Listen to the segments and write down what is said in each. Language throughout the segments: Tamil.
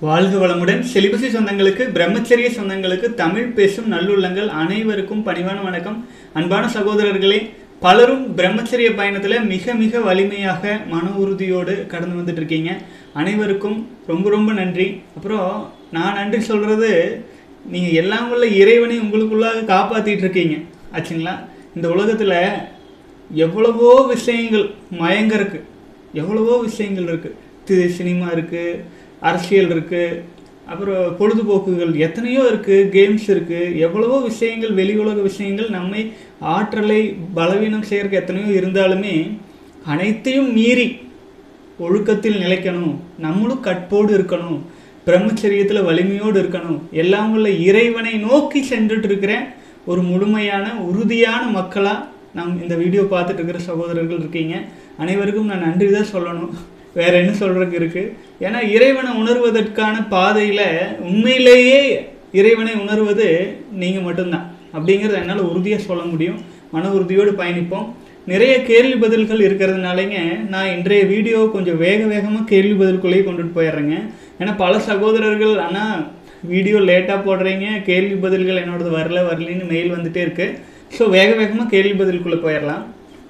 வாழ்க வளமுடன் செலிபசி சொந்தங்களுக்கு பிரம்மச்சரிய சொந்தங்களுக்கு தமிழ் பேசும் நல்லுள்ளங்கள் அனைவருக்கும் பணிவான வணக்கம் அன்பான சகோதரர்களே பலரும் பிரம்மச்சரிய பயணத்தில் மிக மிக வலிமையாக மன உறுதியோடு கடந்து வந்துட்டு இருக்கீங்க அனைவருக்கும் ரொம்ப ரொம்ப நன்றி அப்புறம் நான் நன்றி சொல்கிறது நீங்கள் எல்லாம் உள்ள இறைவனை உங்களுக்குள்ளாக காப்பாற்றிட்டு இருக்கீங்க ஆச்சுங்களா இந்த உலகத்தில் எவ்வளவோ விஷயங்கள் மயங்கருக்கு எவ்வளவோ விஷயங்கள் இருக்குது சினிமா இருக்குது அரசியல் இருக்குது அப்புறம் பொழுதுபோக்குகள் எத்தனையோ இருக்குது கேம்ஸ் இருக்குது எவ்வளவோ விஷயங்கள் வெளி உலக விஷயங்கள் நம்மை ஆற்றலை பலவீனம் செய்யறதுக்கு எத்தனையோ இருந்தாலுமே அனைத்தையும் மீறி ஒழுக்கத்தில் நிலைக்கணும் நம்மளும் கட்போடு இருக்கணும் பிரம்மச்சரியத்தில் வலிமையோடு இருக்கணும் எல்லாம் உள்ள இறைவனை நோக்கி சென்றுட்டு இருக்கிற ஒரு முழுமையான உறுதியான மக்களாக நம் இந்த வீடியோ பார்த்துட்டு இருக்கிற சகோதரர்கள் இருக்கீங்க அனைவருக்கும் நான் நன்றி தான் சொல்லணும் வேற என்ன சொல்றதுக்கு இருக்கு ஏன்னா இறைவனை உணர்வதற்கான பாதையில் உண்மையிலேயே இறைவனை உணர்வது நீங்கள் மட்டும்தான் அப்படிங்கிறத என்னால் உறுதியாக சொல்ல முடியும் மன உறுதியோடு பயணிப்போம் நிறைய கேள்வி பதில்கள் இருக்கிறதுனாலங்க நான் இன்றைய வீடியோ கொஞ்சம் வேக வேகமாக கேள்வி பதில்குள்ளேயே கொண்டுட்டு போயிடுறேங்க ஏன்னா பல சகோதரர்கள் ஆனால் வீடியோ லேட்டாக போடுறீங்க கேள்வி பதில்கள் என்னோடது வரல வரலன்னு மெயில் வந்துட்டே இருக்கு ஸோ வேக வேகமாக கேள்வி பதிலுக்குள்ளே போயிடலாம்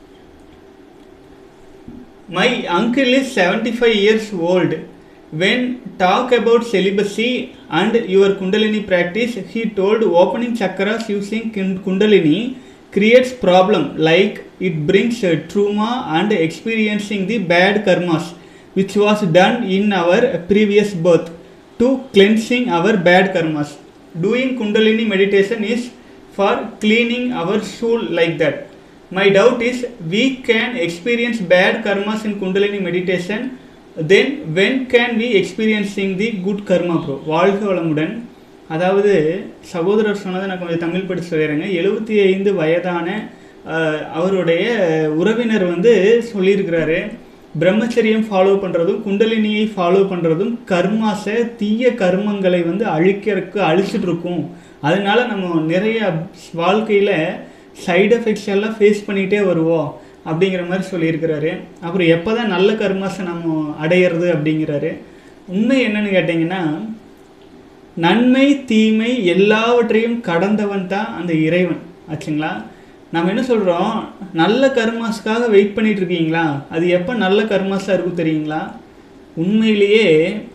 My uncle is 75 years old. When talk about celibacy and your Kundalini practice, he told opening chakras using kin- Kundalini creates problem like it brings uh, trauma and experiencing the bad karmas which was done in our previous birth to cleansing our bad karmas. Doing Kundalini meditation is for cleaning our soul like that. My doubt is we can experience bad karmas in Kundalini meditation. Then when can we experiencing the good karma bro? வாழ்க வளமுடன் அதாவது சகோதரர் சொன்னதை நான் கொஞ்சம் தமிழ் படிச்சு சொல்லிடுறேங்க எழுபத்தி ஐந்து வயதான அஹ், அவருடைய உறவினர் வந்து சொல்லியிருக்கிறாரு பிரம்மச்சரியம் ஃபாலோ பண்ணுறதும் குண்டலினியை ஃபாலோ பண்ணுறதும் கர்மாசை தீய கர்மங்களை வந்து அழிக்கிறதுக்கு அழிச்சிட்டு இருக்கும் அதனால நம்ம நிறைய வாழ்க்கையில் சைடு எஃபெக்ட்ஸ் எல்லாம் ஃபேஸ் பண்ணிகிட்டே வருவோம் அப்படிங்கிற மாதிரி சொல்லியிருக்கிறாரு அப்புறம் எப்போ தான் நல்ல கர்மாஸை நம்ம அடையிறது அப்படிங்கிறாரு உண்மை என்னன்னு கேட்டிங்கன்னா நன்மை தீமை எல்லாவற்றையும் கடந்தவன் தான் அந்த இறைவன் ஆச்சுங்களா நம்ம என்ன சொல்கிறோம் நல்ல கர்மாஸ்க்காக வெயிட் பண்ணிட்டு இருக்கீங்களா அது எப்போ நல்ல கர்மாஸாக இருக்கும் தெரியுங்களா உண்மையிலேயே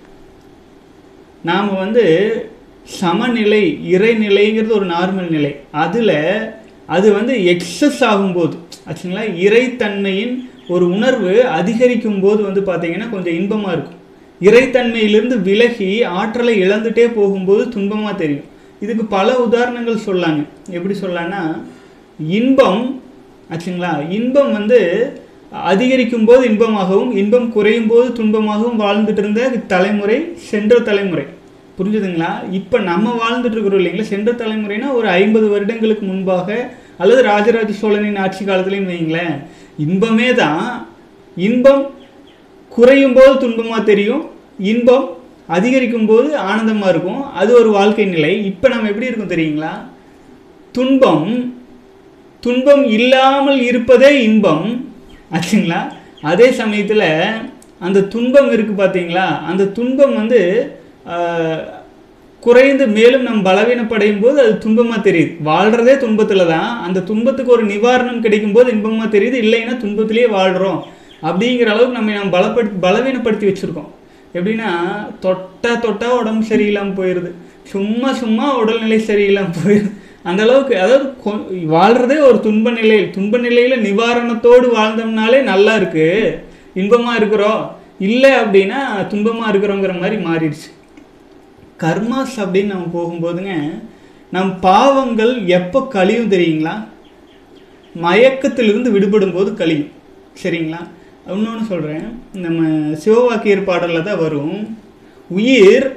நாம் வந்து சமநிலை இறைநிலைங்கிறது ஒரு நார்மல் நிலை அதில் அது வந்து எக்ஸஸ் ஆகும்போது ஆச்சுங்களா இறைத்தன்மையின் ஒரு உணர்வு அதிகரிக்கும் போது வந்து பார்த்தீங்கன்னா கொஞ்சம் இன்பமாக இருக்கும் இறைத்தன்மையிலிருந்து விலகி ஆற்றலை இழந்துட்டே போகும்போது துன்பமாக தெரியும் இதுக்கு பல உதாரணங்கள் சொல்லாங்க எப்படி சொல்லலாம்னா இன்பம் ஆச்சுங்களா இன்பம் வந்து அதிகரிக்கும் போது இன்பமாகவும் இன்பம் குறையும் போது துன்பமாகவும் வாழ்ந்துட்டு இருந்த தலைமுறை சென்ற தலைமுறை புரிஞ்சுதுங்களா இப்போ நம்ம வாழ்ந்துட்டு இருக்கிறோம் இல்லைங்களா சென்ற தலைமுறைனா ஒரு ஐம்பது வருடங்களுக்கு முன்பாக அல்லது ராஜராஜ சோழனின் ஆட்சி காலத்துலேயும் வைங்களேன் இன்பமே தான் இன்பம் குறையும் போது துன்பமாக தெரியும் இன்பம் அதிகரிக்கும் போது ஆனந்தமாக இருக்கும் அது ஒரு வாழ்க்கை நிலை இப்போ நம்ம எப்படி இருக்கும் தெரியுங்களா துன்பம் துன்பம் இல்லாமல் இருப்பதே இன்பம் ஆச்சுங்களா அதே சமயத்தில் அந்த துன்பம் இருக்குது பார்த்தீங்களா அந்த துன்பம் வந்து ஆஹ், குறைந்து மேலும் நம் பலவீனப்படையும் போது அது துன்பமாக தெரியுது வாழ்கிறதே துன்பத்தில் தான் அந்த துன்பத்துக்கு ஒரு நிவாரணம் கிடைக்கும் போது இன்பமாக தெரியுது இல்லைன்னா துன்பத்திலேயே வாழ்கிறோம் அப்படிங்கிற அளவுக்கு நம்ம நம்ம பலப்படுத்தி பலவீனப்படுத்தி வச்சுருக்கோம் எப்படின்னா தொட்டா தொட்டா உடம்பு சரியில்லாமல் போயிடுது சும்மா சும்மா உடல்நிலை சரியில்லாமல் போயிடுது அந்த அளவுக்கு அதாவது கொ- வாழ்றதே ஒரு துன்ப நிலையில் துன்ப நிலையில் நிவாரணத்தோடு வாழ்ந்தோம்னாலே நல்லா இருக்கு இன்பமாக இருக்கிறோம் இல்லை அப்படின்னா துன்பமாக இருக்கிறோங்கிற மாதிரி மாறிடுச்சு கர்மாஸ் அப்படின்னு நம்ம போகும்போதுங்க நம் பாவங்கள் எப்போ கழியும் தெரியுங்களா மயக்கத்திலிருந்து விடுபடும் போது கழியும் சரிங்களா இன்னொன்று சொல்கிறேன் நம்ம சிவவாக்கியர் பாடலில் தான் வரும் உயிர்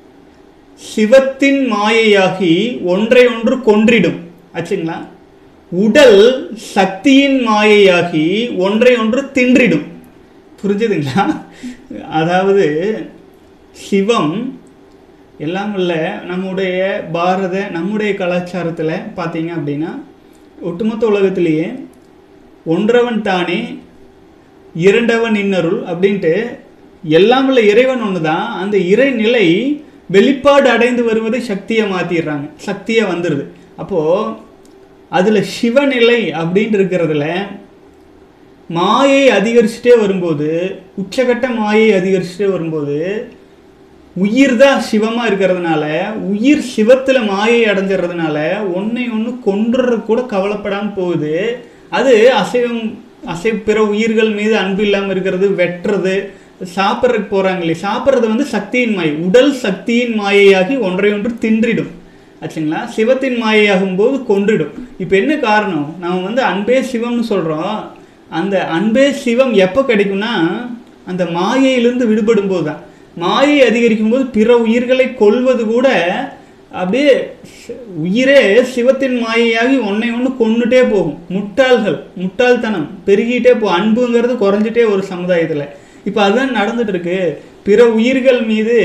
சிவத்தின் மாயையாகி ஒன்றை ஒன்று கொன்றிடும் ஆச்சுங்களா உடல் சக்தியின் மாயையாகி ஒன்றை ஒன்று தின்றிடும் புரிஞ்சுதுங்களா அதாவது சிவம் எல்லாம் இல்ல நம்முடைய பாரத நம்முடைய கலாச்சாரத்தில் பார்த்தீங்க அப்படின்னா ஒட்டுமொத்த உலகத்திலேயே ஒன்றவன் தானே இரண்டவன் இன்னருள் அப்படின்ட்டு எல்லாம் உள்ள இறைவன் ஒன்று தான் அந்த இறைநிலை வெளிப்பாடு அடைந்து வருவதை சக்தியை மாற்றிடுறாங்க சக்தியாக வந்துடுது அப்போது அதில் சிவநிலை அப்படின்னு இருக்கிறதுல மாயை அதிகரிச்சுட்டே வரும்போது உச்சகட்ட மாயை அதிகரிச்சுட்டே வரும்போது உயிர் தான் சிவமாக இருக்கிறதுனால உயிர் சிவத்தில் மாயை அடைஞ்சிடுறதுனால ஒன்றை ஒன்று கொன்றுறது கூட கவலைப்படாமல் போகுது அது அசைவம் அசை பிற உயிர்கள் மீது அன்பு இல்லாமல் இருக்கிறது வெட்டுறது சாப்பிட்றதுக்கு போகிறாங்களே சாப்பிட்றது வந்து சக்தியின் மாயை உடல் சக்தியின் மாயையாகி ஒன்றை ஒன்று தின்றிடும் ஆச்சுங்களா சிவத்தின் மாயையாகும் போது கொன்றிடும் இப்போ என்ன காரணம் நம்ம வந்து அன்பே சிவம்னு சொல்கிறோம் அந்த அன்பே சிவம் எப்போ கிடைக்கும்னா அந்த மாயையிலிருந்து விடுபடும் போது தான் மாயை அதிகரிக்கும் போது பிற உயிர்களை கொல்வது கூட அப்படியே சி- உயிரே சிவத்தின் மாயையாகி ஒன்றை ஒன்று கொன்னுட்டே போகும் முட்டாள்கள் முட்டாள்தனம் பெருகிட்டே போகும் அன்புங்கிறது குறைஞ்சிட்டே ஒரு சமுதாயத்தில் இப்போ அதுதான் நடந்துட்டு இருக்கு பிற உயிர்கள் மீது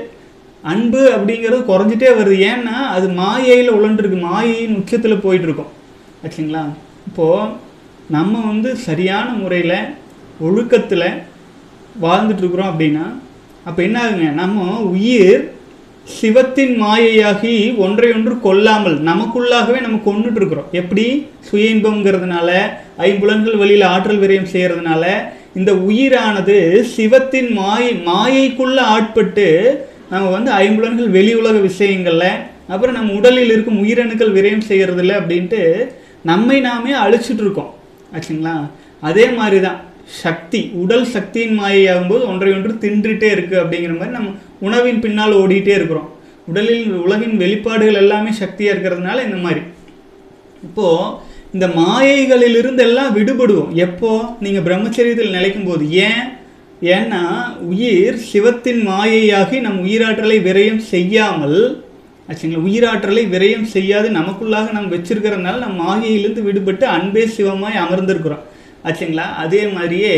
அன்பு அப்படிங்கிறது குறைஞ்சிட்டே வருது ஏன்னா அது மாயையில் உழண்டிருக்கு மாயையின் உச்சத்தில் போயிட்டு இருக்கோம் ஆச்சுங்களா இப்போது நம்ம வந்து சரியான முறையில் ஒழுக்கத்தில் வாழ்ந்துட்டு இருக்கிறோம் அப்படின்னா அப்போ என்ன ஆகுங்க நம்ம உயிர் சிவத்தின் மாயையாகி ஒன்றை ஒன்று கொல்லாமல் நமக்குள்ளாகவே நம்ம கொண்டுட்டு இருக்கிறோம் எப்படி சுய இன்பம்ங்கிறதுனால ஐம்புலன்கள் வழியில் ஆற்றல் விரயம் செய்யறதுனால இந்த உயிரானது சிவத்தின் மாயை மாயைக்குள்ள ஆட்பட்டு நம்ம வந்து ஐம்புலன்கள் வெளி உலக விஷயங்கள்ல அப்புறம் நம்ம உடலில் இருக்கும் உயிரணுக்கள் விரயம் செய்யறதில்ல அப்படின்ட்டு நம்மை நாமே அழிச்சிட்டு இருக்கோம் ஆச்சுங்களா அதே மாதிரி தான் சக்தி உடல் சக்தியின் மாயையாகும்போது ஒன்றை ஒன்று தின்றுட்டே இருக்கு அப்படிங்கிற மாதிரி நம்ம உணவின் பின்னால் ஓடிட்டே இருக்கிறோம் உடலில் உலகின் வெளிப்பாடுகள் எல்லாமே சக்தியாக இருக்கிறதுனால இந்த மாதிரி இப்போ இந்த மாயைகளிலிருந்து எல்லாம் விடுபடுவோம் எப்போ நீங்க பிரம்மச்சரியத்தில் நிலைக்கும் போது ஏன் ஏன்னா உயிர் சிவத்தின் மாயையாகி நம் உயிராற்றலை விரயம் செய்யாமல் ஆச்சுங்களா உயிராற்றலை விரயம் செய்யாது நமக்குள்ளாக நம்ம வச்சிருக்கிறதுனால நம்ம மாயையிலிருந்து விடுபட்டு அன்பே சிவமாய் அமர்ந்திருக்கிறோம் ஆச்சுங்களா அதே மாதிரியே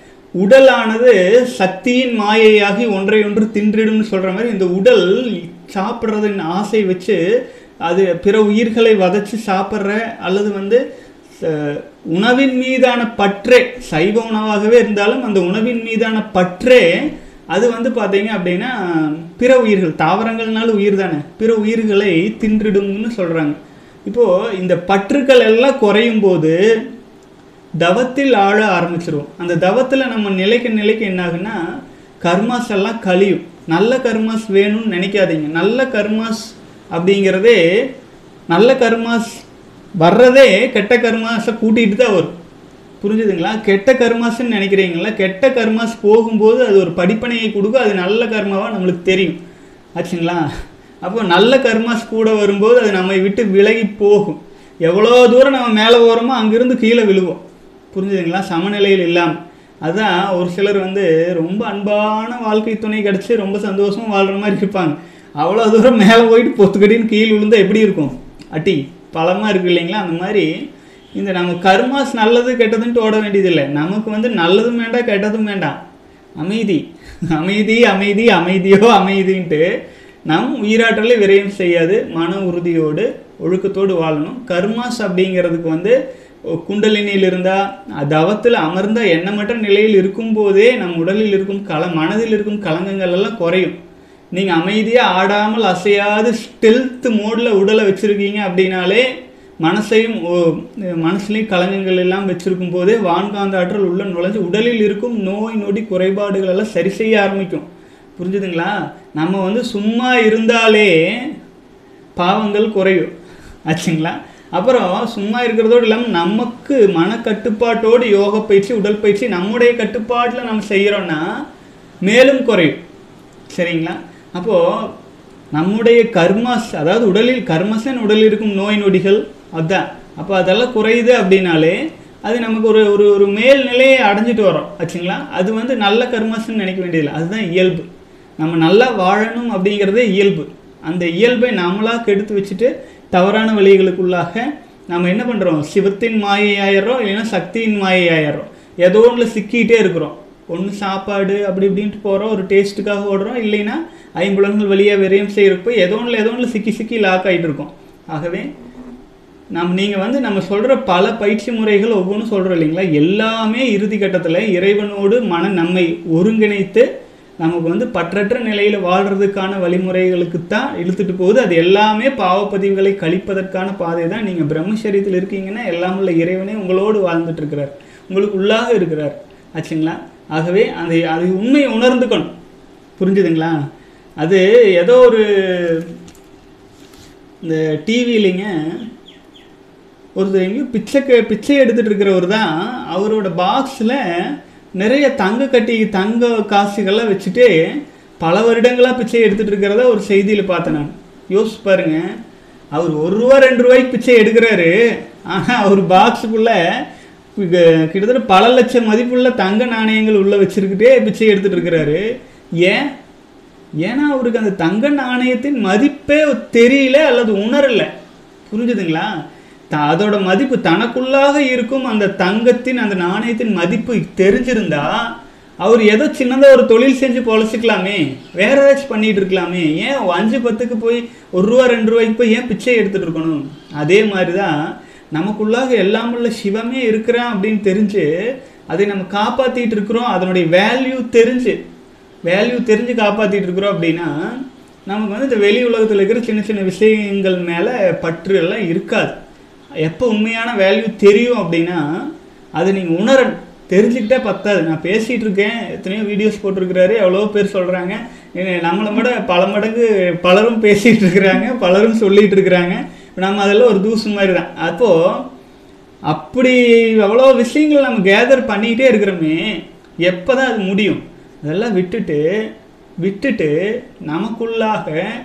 உடலானது சக்தியின் மாயையாகி ஒன்றை ஒன்று தின்றிடும்னு சொல்ற மாதிரி இந்த உடல் சாப்பிட்றதின் ஆசை வச்சு அது பிற உயிர்களை வதைச்சு சாப்பிட்ற அல்லது வந்து ச- உணவின் மீதான பற்றே சைவ உணவாகவே இருந்தாலும் அந்த உணவின் மீதான பற்றே அது வந்து பார்த்தீங்க அப்படின்னா பிற உயிர்கள் தாவரங்கள்னால உயிர் தானே பிற உயிர்களை தின்றிடும்னு சொல்கிறாங்க இப்போது இந்த பற்றுக்கள் எல்லாம் குறையும் போது தவத்தில் ஆழ ஆரம்பிச்சிருவோம் அந்த தவத்தில் நம்ம நிலைக்க நிலைக்க என்ன ஆகுன்னா கர்மாஸ் எல்லாம் கழியும் நல்ல கர்மாஸ் வேணும்னு நினைக்காதீங்க நல்ல கர்மாஸ் அப்படிங்கிறதே நல்ல கர்மாஸ் வர்றதே கெட்ட கர்மாஸை கூட்டிகிட்டு தான் வரும் புரிஞ்சுதுங்களா கெட்ட கர்மாஸ்ன்னு நினைக்கிறீங்களா கெட்ட கர்மாஸ் போகும்போது அது ஒரு படிப்பனையை கொடுக்கும் அது நல்ல கர்மாவாக நம்மளுக்கு தெரியும் ஆச்சுங்களா அப்போ நல்ல கர்மாஸ் கூட வரும்போது அது நம்மை விட்டு விலகி போகும் எவ்வளோ தூரம் நம்ம மேலே போகிறோமோ அங்கிருந்து கீழே விழுவோம் புரிஞ்சுதுங்களா சமநிலையில் இல்லாமல் அதான் ஒரு சிலர் வந்து ரொம்ப அன்பான வாழ்க்கை துணை கிடச்சி ரொம்ப சந்தோஷமா வாழ்கிற மாதிரி இருப்பாங்க அவ்வளோ தூரம் மேலே போயிட்டு பொத்துக்கடின்னு கீழ் விழுந்தா எப்படி இருக்கும் அட்டி பழமாக இருக்கு இல்லைங்களா அந்த மாதிரி இந்த நம்ம கர்மாஸ் நல்லது கெட்டதுன்ட்டு ஓட வேண்டியதில்லை நமக்கு வந்து நல்லதும் வேண்டாம் கெட்டதும் வேண்டாம் அமைதி அமைதி அமைதி அமைதியோ அமைதின்ட்டு நம் உயிராற்றலை விரயம் செய்யாது மன உறுதியோடு ஒழுக்கத்தோடு வாழணும் கர்மாஸ் அப்படிங்கிறதுக்கு வந்து குண்டலினியில் இருந்தால் தவத்தில் அமர்ந்த எண்ணமற்ற நிலையில் இருக்கும்போதே நம் உடலில் இருக்கும் கல மனதில் இருக்கும் கலங்கங்கள் எல்லாம் குறையும் நீங்கள் அமைதியாக ஆடாமல் அசையாது ஸ்டெல்த் மோடில் உடலை வச்சுருக்கீங்க அப்படின்னாலே மனசையும் ஓ- மனசுலையும் கலங்கங்கள் எல்லாம் வச்சிருக்கும் போதே வான்காந்த ஆற்றல் உள்ள நுழைஞ்சு உடலில் இருக்கும் நோய் நொடி குறைபாடுகள் எல்லாம் சரி செய்ய ஆரம்பிக்கும் புரிஞ்சுதுங்களா நம்ம வந்து சும்மா இருந்தாலே பாவங்கள் குறையும் ஆச்சுங்களா அப்புறம் சும்மா இருக்கிறதோடு இல்லாமல் நமக்கு மனக்கட்டுப்பாட்டோடு யோக பயிற்சி உடல் பயிற்சி நம்முடைய கட்டுப்பாட்டில் நம்ம செய்கிறோன்னா மேலும் குறையும் சரிங்களா அப்போது நம்முடைய கர்மாஸ் அதாவது உடலில் கர்மசன் உடலில் இருக்கும் நோய் நொடிகள் அதுதான் அப்போ அதெல்லாம் குறையுது அப்படின்னாலே அது நமக்கு ஒரு ஒரு ஒரு மேல் நிலையை அடைஞ்சிட்டு வரோம் ஆச்சுங்களா அது வந்து நல்ல கர்மஸ்ன்னு நினைக்க வேண்டியதில்லை அதுதான் இயல்பு நம்ம நல்லா வாழணும் அப்படிங்கிறதே இயல்பு அந்த இயல்பை நாமளாக கெடுத்து வச்சுட்டு தவறான வழிகளுக்குள்ளாக நம்ம என்ன பண்ணுறோம் சிவத்தின் மாயை ஆயிடுறோம் இல்லைன்னா சக்தியின் மாயை ஆயிடுறோம் ஏதோ ஒன்றில் சிக்கிட்டே இருக்கிறோம் ஒன்று சாப்பாடு அப்படி இப்படின்ட்டு போகிறோம் ஒரு டேஸ்ட்டுக்காக ஓடுறோம் இல்லைன்னா ஐம்புலன்கள் வழியாக விரயம் செய்கிறப்போ ஏதோ ஒன்றில் ஏதோ ஒன்றில் சிக்கி சிக்கி லாக் ஆகிட்டு இருக்கோம் ஆகவே நம் நீங்கள் வந்து நம்ம சொல்கிற பல பயிற்சி முறைகள் ஒவ்வொன்றும் சொல்கிறோம் இல்லைங்களா எல்லாமே இறுதி கட்டத்தில் இறைவனோடு மன நம்மை ஒருங்கிணைத்து நமக்கு வந்து பற்றற்ற நிலையில் வாழ்கிறதுக்கான வழிமுறைகளுக்கு தான் இழுத்துட்டு போகுது அது எல்லாமே பாவப்பதிவுகளை கழிப்பதற்கான பாதை தான் நீங்கள் பிரம்மச்சரியத்தில் இருக்கீங்கன்னா எல்லாம் உள்ள இறைவனே உங்களோடு வாழ்ந்துட்டு இருக்கிறார் உங்களுக்கு உள்ளாக இருக்கிறார் ஆச்சுங்களா ஆகவே அந்த அது உண்மையை உணர்ந்துக்கணும் புரிஞ்சுதுங்களா அது ஏதோ ஒரு இந்த டிவிலிங்க ஒருத்தர் எங்கேயும் பிச்சை க- பிச்சை எடுத்துட்டு இருக்கிறவர் தான் அவரோட பாக்ஸில் நிறைய தங்க கட்டி தங்க காசுகள்லாம் வச்சுட்டு பல வருடங்களாக பிச்சை எடுத்துட்டு இருக்கிறத ஒரு செய்தியில் பார்த்தேன் நான் யோசிச்சு பாருங்க அவர் ஒரு ரூபா ரெண்டு ரூபாய்க்கு பிச்சை எடுக்கிறாரு ஆனால் அவர் பாக்ஸுக்குள்ள கிட்டத்தட்ட பல லட்சம் மதிப்புள்ள தங்க நாணயங்கள் உள்ள வச்சிருக்கிட்டே பிச்சை எடுத்துட்டு இருக்கிறாரு ஏன் ஏன்னா அவருக்கு அந்த தங்க நாணயத்தின் மதிப்பே தெரியல அல்லது உணரல புரிஞ்சுதுங்களா த- அதோட மதிப்பு தனக்குள்ளாக இருக்கும் அந்த தங்கத்தின் அந்த நாணயத்தின் மதிப்பு தெரிஞ்சிருந்தா அவர் ஏதோ சின்னதாக ஒரு தொழில் செஞ்சு பொழைச்சிக்கலாமே வேற ஏதாச்சும் பண்ணிட்டு இருக்கலாமே ஏன் அஞ்சு பத்துக்கு போய் ஒரு ரூபா ரெண்டு ரூபாய்க்கு போய் ஏன் பிச்சை எடுத்துட்டு இருக்கணும் அதே மாதிரி தான் நமக்குள்ளாக எல்லாம் உள்ள சிவமே இருக்கிறான் அப்படின்னு தெரிஞ்சு அதை நம்ம காப்பாத்திட்டு இருக்கிறோம் அதனுடைய வேல்யூ தெரிஞ்சு வேல்யூ தெரிஞ்சு காப்பாத்திட்டு இருக்கிறோம் அப்படின்னா நமக்கு வந்து இந்த வெளி உலகத்தில் இருக்கிற சின்ன சின்ன விஷயங்கள் மேலே பற்று எல்லாம் இருக்காது எப்போ உண்மையான வேல்யூ தெரியும் அப்படின்னா அதை நீங்கள் உணரணும் தெரிஞ்சுக்கிட்டே பத்தாது நான் பேசிகிட்டு இருக்கேன் எத்தனையோ வீடியோஸ் போட்டிருக்கிறாரு எவ்வளோ பேர் சொல்கிறாங்க நம்மளை விட பல மடங்கு பலரும் பேசிகிட்டு இருக்கிறாங்க பலரும் சொல்லிட்டு இருக்கிறாங்க நம்ம அதெல்லாம் ஒரு தூசு மாதிரி தான் அப்போது அப்படி எவ்வளோ விஷயங்கள் நம்ம கேதர் பண்ணிக்கிட்டே இருக்கிறோமே எப்போ தான் அது முடியும் அதெல்லாம் விட்டுட்டு விட்டுட்டு நமக்குள்ளாக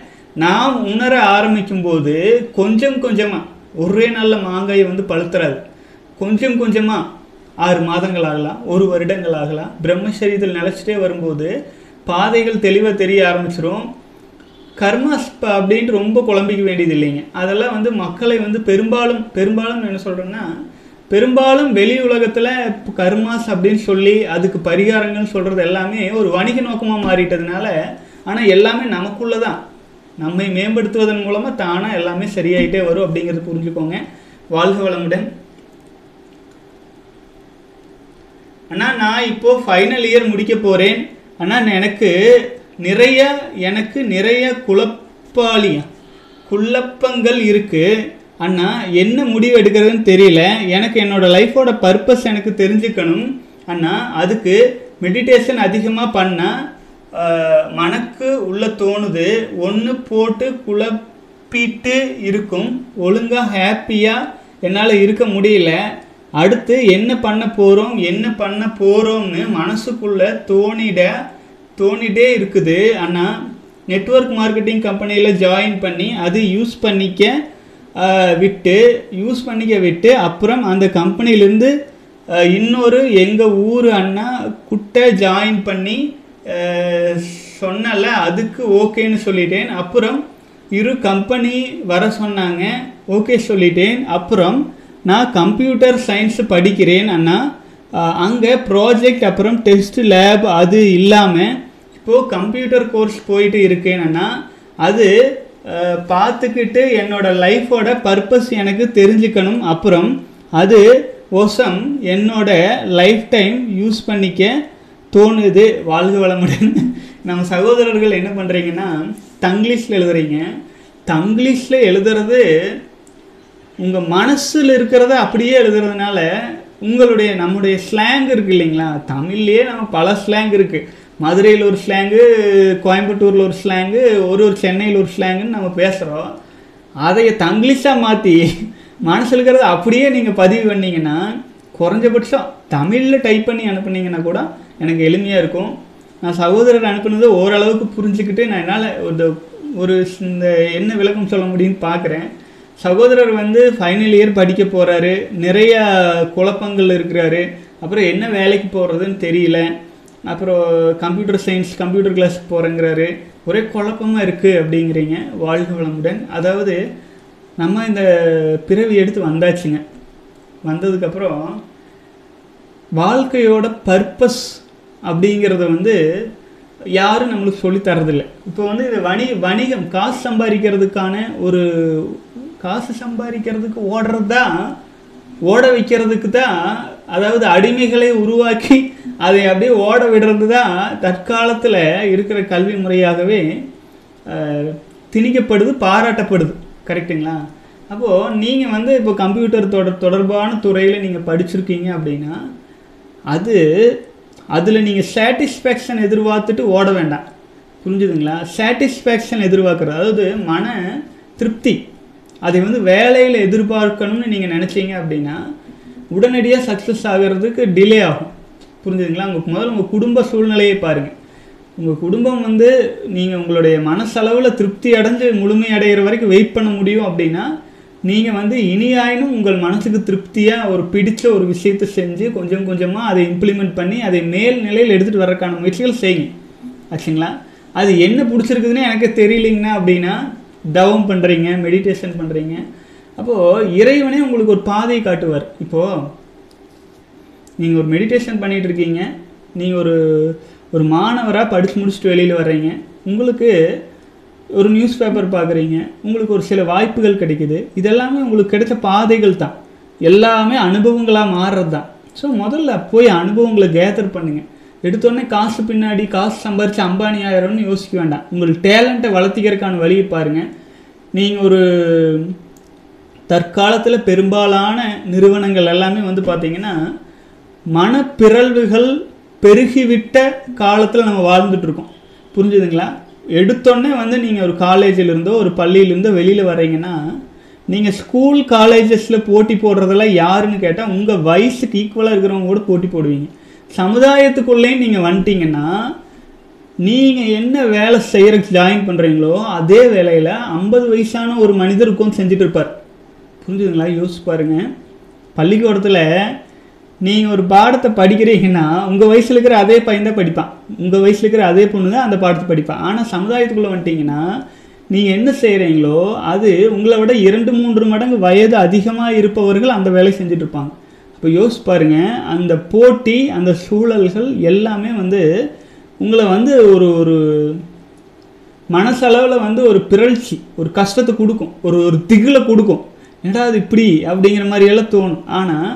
நாம் உணர ஆரம்பிக்கும் போது கொஞ்சம் கொஞ்சமாக ஒரே நல்ல மாங்காய் வந்து பழுத்துறாது கொஞ்சம் கொஞ்சமாக ஆறு மாதங்கள் ஆகலாம் ஒரு வருடங்கள் ஆகலாம் பிரம்மச்சரியத்தில் நிலச்சிட்டே வரும்போது பாதைகள் தெளிவாக தெரிய ஆரம்பிச்சிரும் கர்மாஸ் ப- அப்படின்ட்டு ரொம்ப குழம்பிக்க வேண்டியது இல்லைங்க அதெல்லாம் வந்து மக்களை வந்து பெரும்பாலும் பெரும்பாலும் என்ன சொல்கிறேன்னா பெரும்பாலும் வெளி உலகத்தில் கர்மாஸ் அப்படின்னு சொல்லி அதுக்கு பரிகாரங்கள் சொல்கிறது எல்லாமே ஒரு வணிக நோக்கமாக மாறிட்டதுனால ஆனால் எல்லாமே நமக்குள்ள தான் நம்மை மேம்படுத்துவதன் மூலமாக தானாக எல்லாமே சரியாயிட்டே வரும் அப்படிங்கிறது புரிஞ்சுக்கோங்க வாழ்க வளமுடன் அண்ணா நான் இப்போ ஃபைனல் இயர் முடிக்க போகிறேன் அண்ணா எனக்கு நிறைய எனக்கு நிறைய குழப்பாளியா குழப்பங்கள் இருக்கு அண்ணா என்ன முடிவு எடுக்கிறதுன்னு தெரியல எனக்கு என்னோட லைஃபோட பர்பஸ் எனக்கு தெரிஞ்சுக்கணும் அண்ணா அதுக்கு மெடிடேஷன் அதிகமாக பண்ணால் மனக்கு உள்ள தோணுது ஒன்று போட்டு குழப்பிட்டு இருக்கும் ஒழுங்காக ஹாப்பியாக என்னால் இருக்க முடியல அடுத்து என்ன பண்ண போகிறோம் என்ன பண்ண போகிறோம்னு மனசுக்குள்ள தோணிட தோணிட்டே இருக்குது அண்ணா நெட்வொர்க் மார்க்கெட்டிங் கம்பெனியில் ஜாயின் பண்ணி அது யூஸ் பண்ணிக்க ஆஹ், விட்டு யூஸ் பண்ணிக்க விட்டு அப்புறம் அந்த கம்பெனிலேருந்து இன்னொரு எங்கள் ஊர் அண்ணா குட்டை ஜாயின் பண்ணி ஆஹ், சொன்னல அதுக்கு ஓகேன்னு சொல்லிட்டேன் அப்புறம் இரு கம்பெனி வர சொன்னாங்க ஓகே சொல்லிட்டேன் அப்புறம் நான் கம்ப்யூட்டர் சயின்ஸ் படிக்கிறேன் அண்ணா அங்கே ப்ராஜெக்ட் அப்புறம் டெஸ்ட் லேப் அது இல்லாமல் இப்போது கம்ப்யூட்டர் கோர்ஸ் போயிட்டு இருக்கேன் அண்ணா அது அஹ், பார்த்துக்கிட்டு என்னோட லைஃபோட பர்பஸ் எனக்கு தெரிஞ்சுக்கணும் அப்புறம் அது ஒசம் என்னோட லைஃப் டைம் யூஸ் பண்ணிக்க தோணுது வாழ்க வளமுடன் நம்ம சகோதரர்கள் என்ன பண்ணுறீங்கன்னா தங்கிலீஷில் எழுதுறீங்க தங்கிலீஷில் எழுதுறது உங்கள் மனசில் இருக்கிறத அப்படியே எழுதுறதுனால உங்களுடைய நம்முடைய ஸ்லாங் இருக்கு இல்லைங்களா தமிழ்லேயே நம்ம பல ஸ்லாங் இருக்குது மதுரையில் ஒரு ஸ்லாங்கு கோயம்புத்தூரில் ஒரு ஸ்லாங்கு ஒரு ஒரு சென்னையில் ஒரு ஸ்லாங்குன்னு நம்ம பேசுகிறோம் அதை தங்கிலீஷாக மாற்றி மனசில் இருக்கிறத அப்படியே நீங்கள் பதிவு பண்ணீங்கன்னா குறைஞ்சபட்சம் தமிழில் டைப் பண்ணி அனுப்புனீங்கன்னா கூட எனக்கு எளிமையாக இருக்கும் நான் சகோதரர் அனுப்புனதை ஓரளவுக்கு புரிஞ்சுக்கிட்டு நான் என்னால் ஒரு ஒரு இந்த என்ன விளக்கம் சொல்ல முடியும்னு பார்க்குறேன் சகோதரர் வந்து ஃபைனல் இயர் படிக்க போகிறாரு நிறைய குழப்பங்கள் இருக்கிறாரு அப்புறம் என்ன வேலைக்கு போகிறதுன்னு தெரியல அப்புறம் கம்ப்யூட்டர் சயின்ஸ் கம்ப்யூட்டர் கிளாஸ் போகிறேங்கிறாரு ஒரே குழப்பமாக இருக்குது அப்படிங்கிறீங்க வாழ்க வளமுடன் அதாவது நம்ம இந்த பிறவி எடுத்து வந்தாச்சுங்க வந்ததுக்கப்புறம் வாழ்க்கையோட பர்பஸ் அப்படிங்கிறத வந்து யாரும் நம்மளுக்கு சொல்லித் தரதில்ல இப்போ வந்து இது வணி வணிகம் காசு சம்பாதிக்கிறதுக்கான ஒரு காசு சம்பாதிக்கிறதுக்கு ஓடுறது தான் ஓட வைக்கிறதுக்கு தான் அதாவது அடிமைகளை உருவாக்கி அதை அப்படியே ஓட விடுறது தான் தற்காலத்தில் இருக்கிற கல்வி முறையாகவே அஹ், திணிக்கப்படுது பாராட்டப்படுது கரெக்ட்டுங்களா அப்போது நீங்கள் வந்து இப்போ கம்ப்யூட்டர் தொடர் தொடர்பான துறையில் நீங்கள் படிச்சிருக்கீங்க அப்படின்னா அது அதில் நீங்கள் சாட்டிஸ்ஃபேக்ஷன் எதிர்பார்த்துட்டு ஓட வேண்டாம் புரிஞ்சுதுங்களா சாட்டிஸ்ஃபேக்ஷன் எதிர்பார்க்குறது அதாவது மன திருப்தி அதை வந்து வேலையில் எதிர்பார்க்கணும்னு நீங்கள் நினச்சீங்க அப்படின்னா உடனடியாக சக்ஸஸ் ஆகிறதுக்கு டிலே ஆகும் புரிஞ்சுதுங்களா உங்கள் முதல்ல உங்கள் குடும்ப சூழ்நிலையை பாருங்கள் உங்கள் குடும்பம் வந்து நீங்கள் உங்களுடைய மனசளவில் திருப்தி அடைஞ்சு முழுமை அடைகிற வரைக்கும் வெயிட் பண்ண முடியும் அப்படின்னா நீங்கள் வந்து இனியாயினும் உங்கள் மனசுக்கு திருப்தியாக ஒரு பிடிச்ச ஒரு விஷயத்தை செஞ்சு கொஞ்சம் கொஞ்சமாக அதை இம்ப்ளிமெண்ட் பண்ணி அதை மேல் நிலையில் எடுத்துகிட்டு வரக்கான முயற்சிகள் செய்யுங்க ஆச்சுங்களா அது என்ன பிடிச்சிருக்குதுன்னு எனக்கு தெரியலைங்கண்ணா அப்படின்னா தவம் பண்ணுறீங்க மெடிடேஷன் பண்ணுறீங்க அப்போது இறைவனே உங்களுக்கு ஒரு பாதையை காட்டுவார் இப்போது நீங்கள் ஒரு மெடிடேஷன் பண்ணிகிட்டு இருக்கீங்க நீங்கள் ஒரு ஒரு மாணவராக படித்து முடிச்சுட்டு வெளியில் வர்றீங்க உங்களுக்கு ஒரு நியூஸ் பேப்பர் பார்க்குறீங்க உங்களுக்கு ஒரு சில வாய்ப்புகள் கிடைக்குது இதெல்லாமே உங்களுக்கு கிடைச்ச பாதைகள் தான் எல்லாமே அனுபவங்களாக மாறுறது தான் ஸோ முதல்ல போய் அனுபவங்களை கேதர் பண்ணுங்கள் எடுத்தோடனே காசு பின்னாடி காசு சம்பாரிச்சு அம்பானி ஆயிரம்னு யோசிக்க வேண்டாம் உங்கள் டேலண்ட்டை வளர்த்திக்கிறதுக்கான வழியை பாருங்கள் நீங்கள் ஒரு தற்காலத்தில் பெரும்பாலான நிறுவனங்கள் எல்லாமே வந்து பார்த்தீங்கன்னா மனப்பிறழ்வுகள் பெருகிவிட்ட காலத்தில் நம்ம வாழ்ந்துட்டு இருக்கோம் புரிஞ்சுதுங்களா எடுத்தோடனே வந்து நீங்கள் ஒரு காலேஜில் இருந்தோ ஒரு பள்ளியிலேருந்தோ வெளியில் வர்றீங்கன்னா நீங்கள் ஸ்கூல் காலேஜஸில் போட்டி போடுறதெல்லாம் யாருன்னு கேட்டால் உங்கள் வயசுக்கு ஈக்குவலாக இருக்கிறவங்க கூட போட்டி போடுவீங்க சமுதாயத்துக்குள்ளேயும் நீங்கள் வந்துட்டீங்கன்னா நீங்கள் என்ன வேலை செய்கிறதுக்கு ஜாயின் பண்ணுறீங்களோ அதே வேலையில் ஐம்பது வயசான ஒரு மனிதர் உட்காந்து செஞ்சுட்டு இருப்பார் புரிஞ்சுதுங்களா யோசிச்சு பாருங்க பள்ளிக்கூடத்தில் நீங்கள் ஒரு பாடத்தை படிக்கிறீங்கன்னா உங்கள் வயசில் இருக்கிற அதே பையன் தான் படிப்பான் உங்கள் வயசில் இருக்கிற அதே பொண்ணு தான் அந்த பாடத்தை படிப்பான் ஆனால் சமுதாயத்துக்குள்ளே வந்துட்டீங்கன்னா நீங்கள் என்ன செய்கிறீங்களோ அது உங்களை விட இரண்டு மூன்று மடங்கு வயது அதிகமாக இருப்பவர்கள் அந்த வேலை செஞ்சுட்டு இருப்பாங்க இப்போ யோசிச்சு பாருங்க அந்த போட்டி அந்த சூழல்கள் எல்லாமே வந்து உங்களை வந்து ஒரு ஒரு மனசளவில் வந்து ஒரு பிறழ்ச்சி ஒரு கஷ்டத்தை கொடுக்கும் ஒரு ஒரு திகிலை கொடுக்கும் என்னடா அது இப்படி அப்படிங்கிற மாதிரி எல்லாம் தோணும் ஆனால்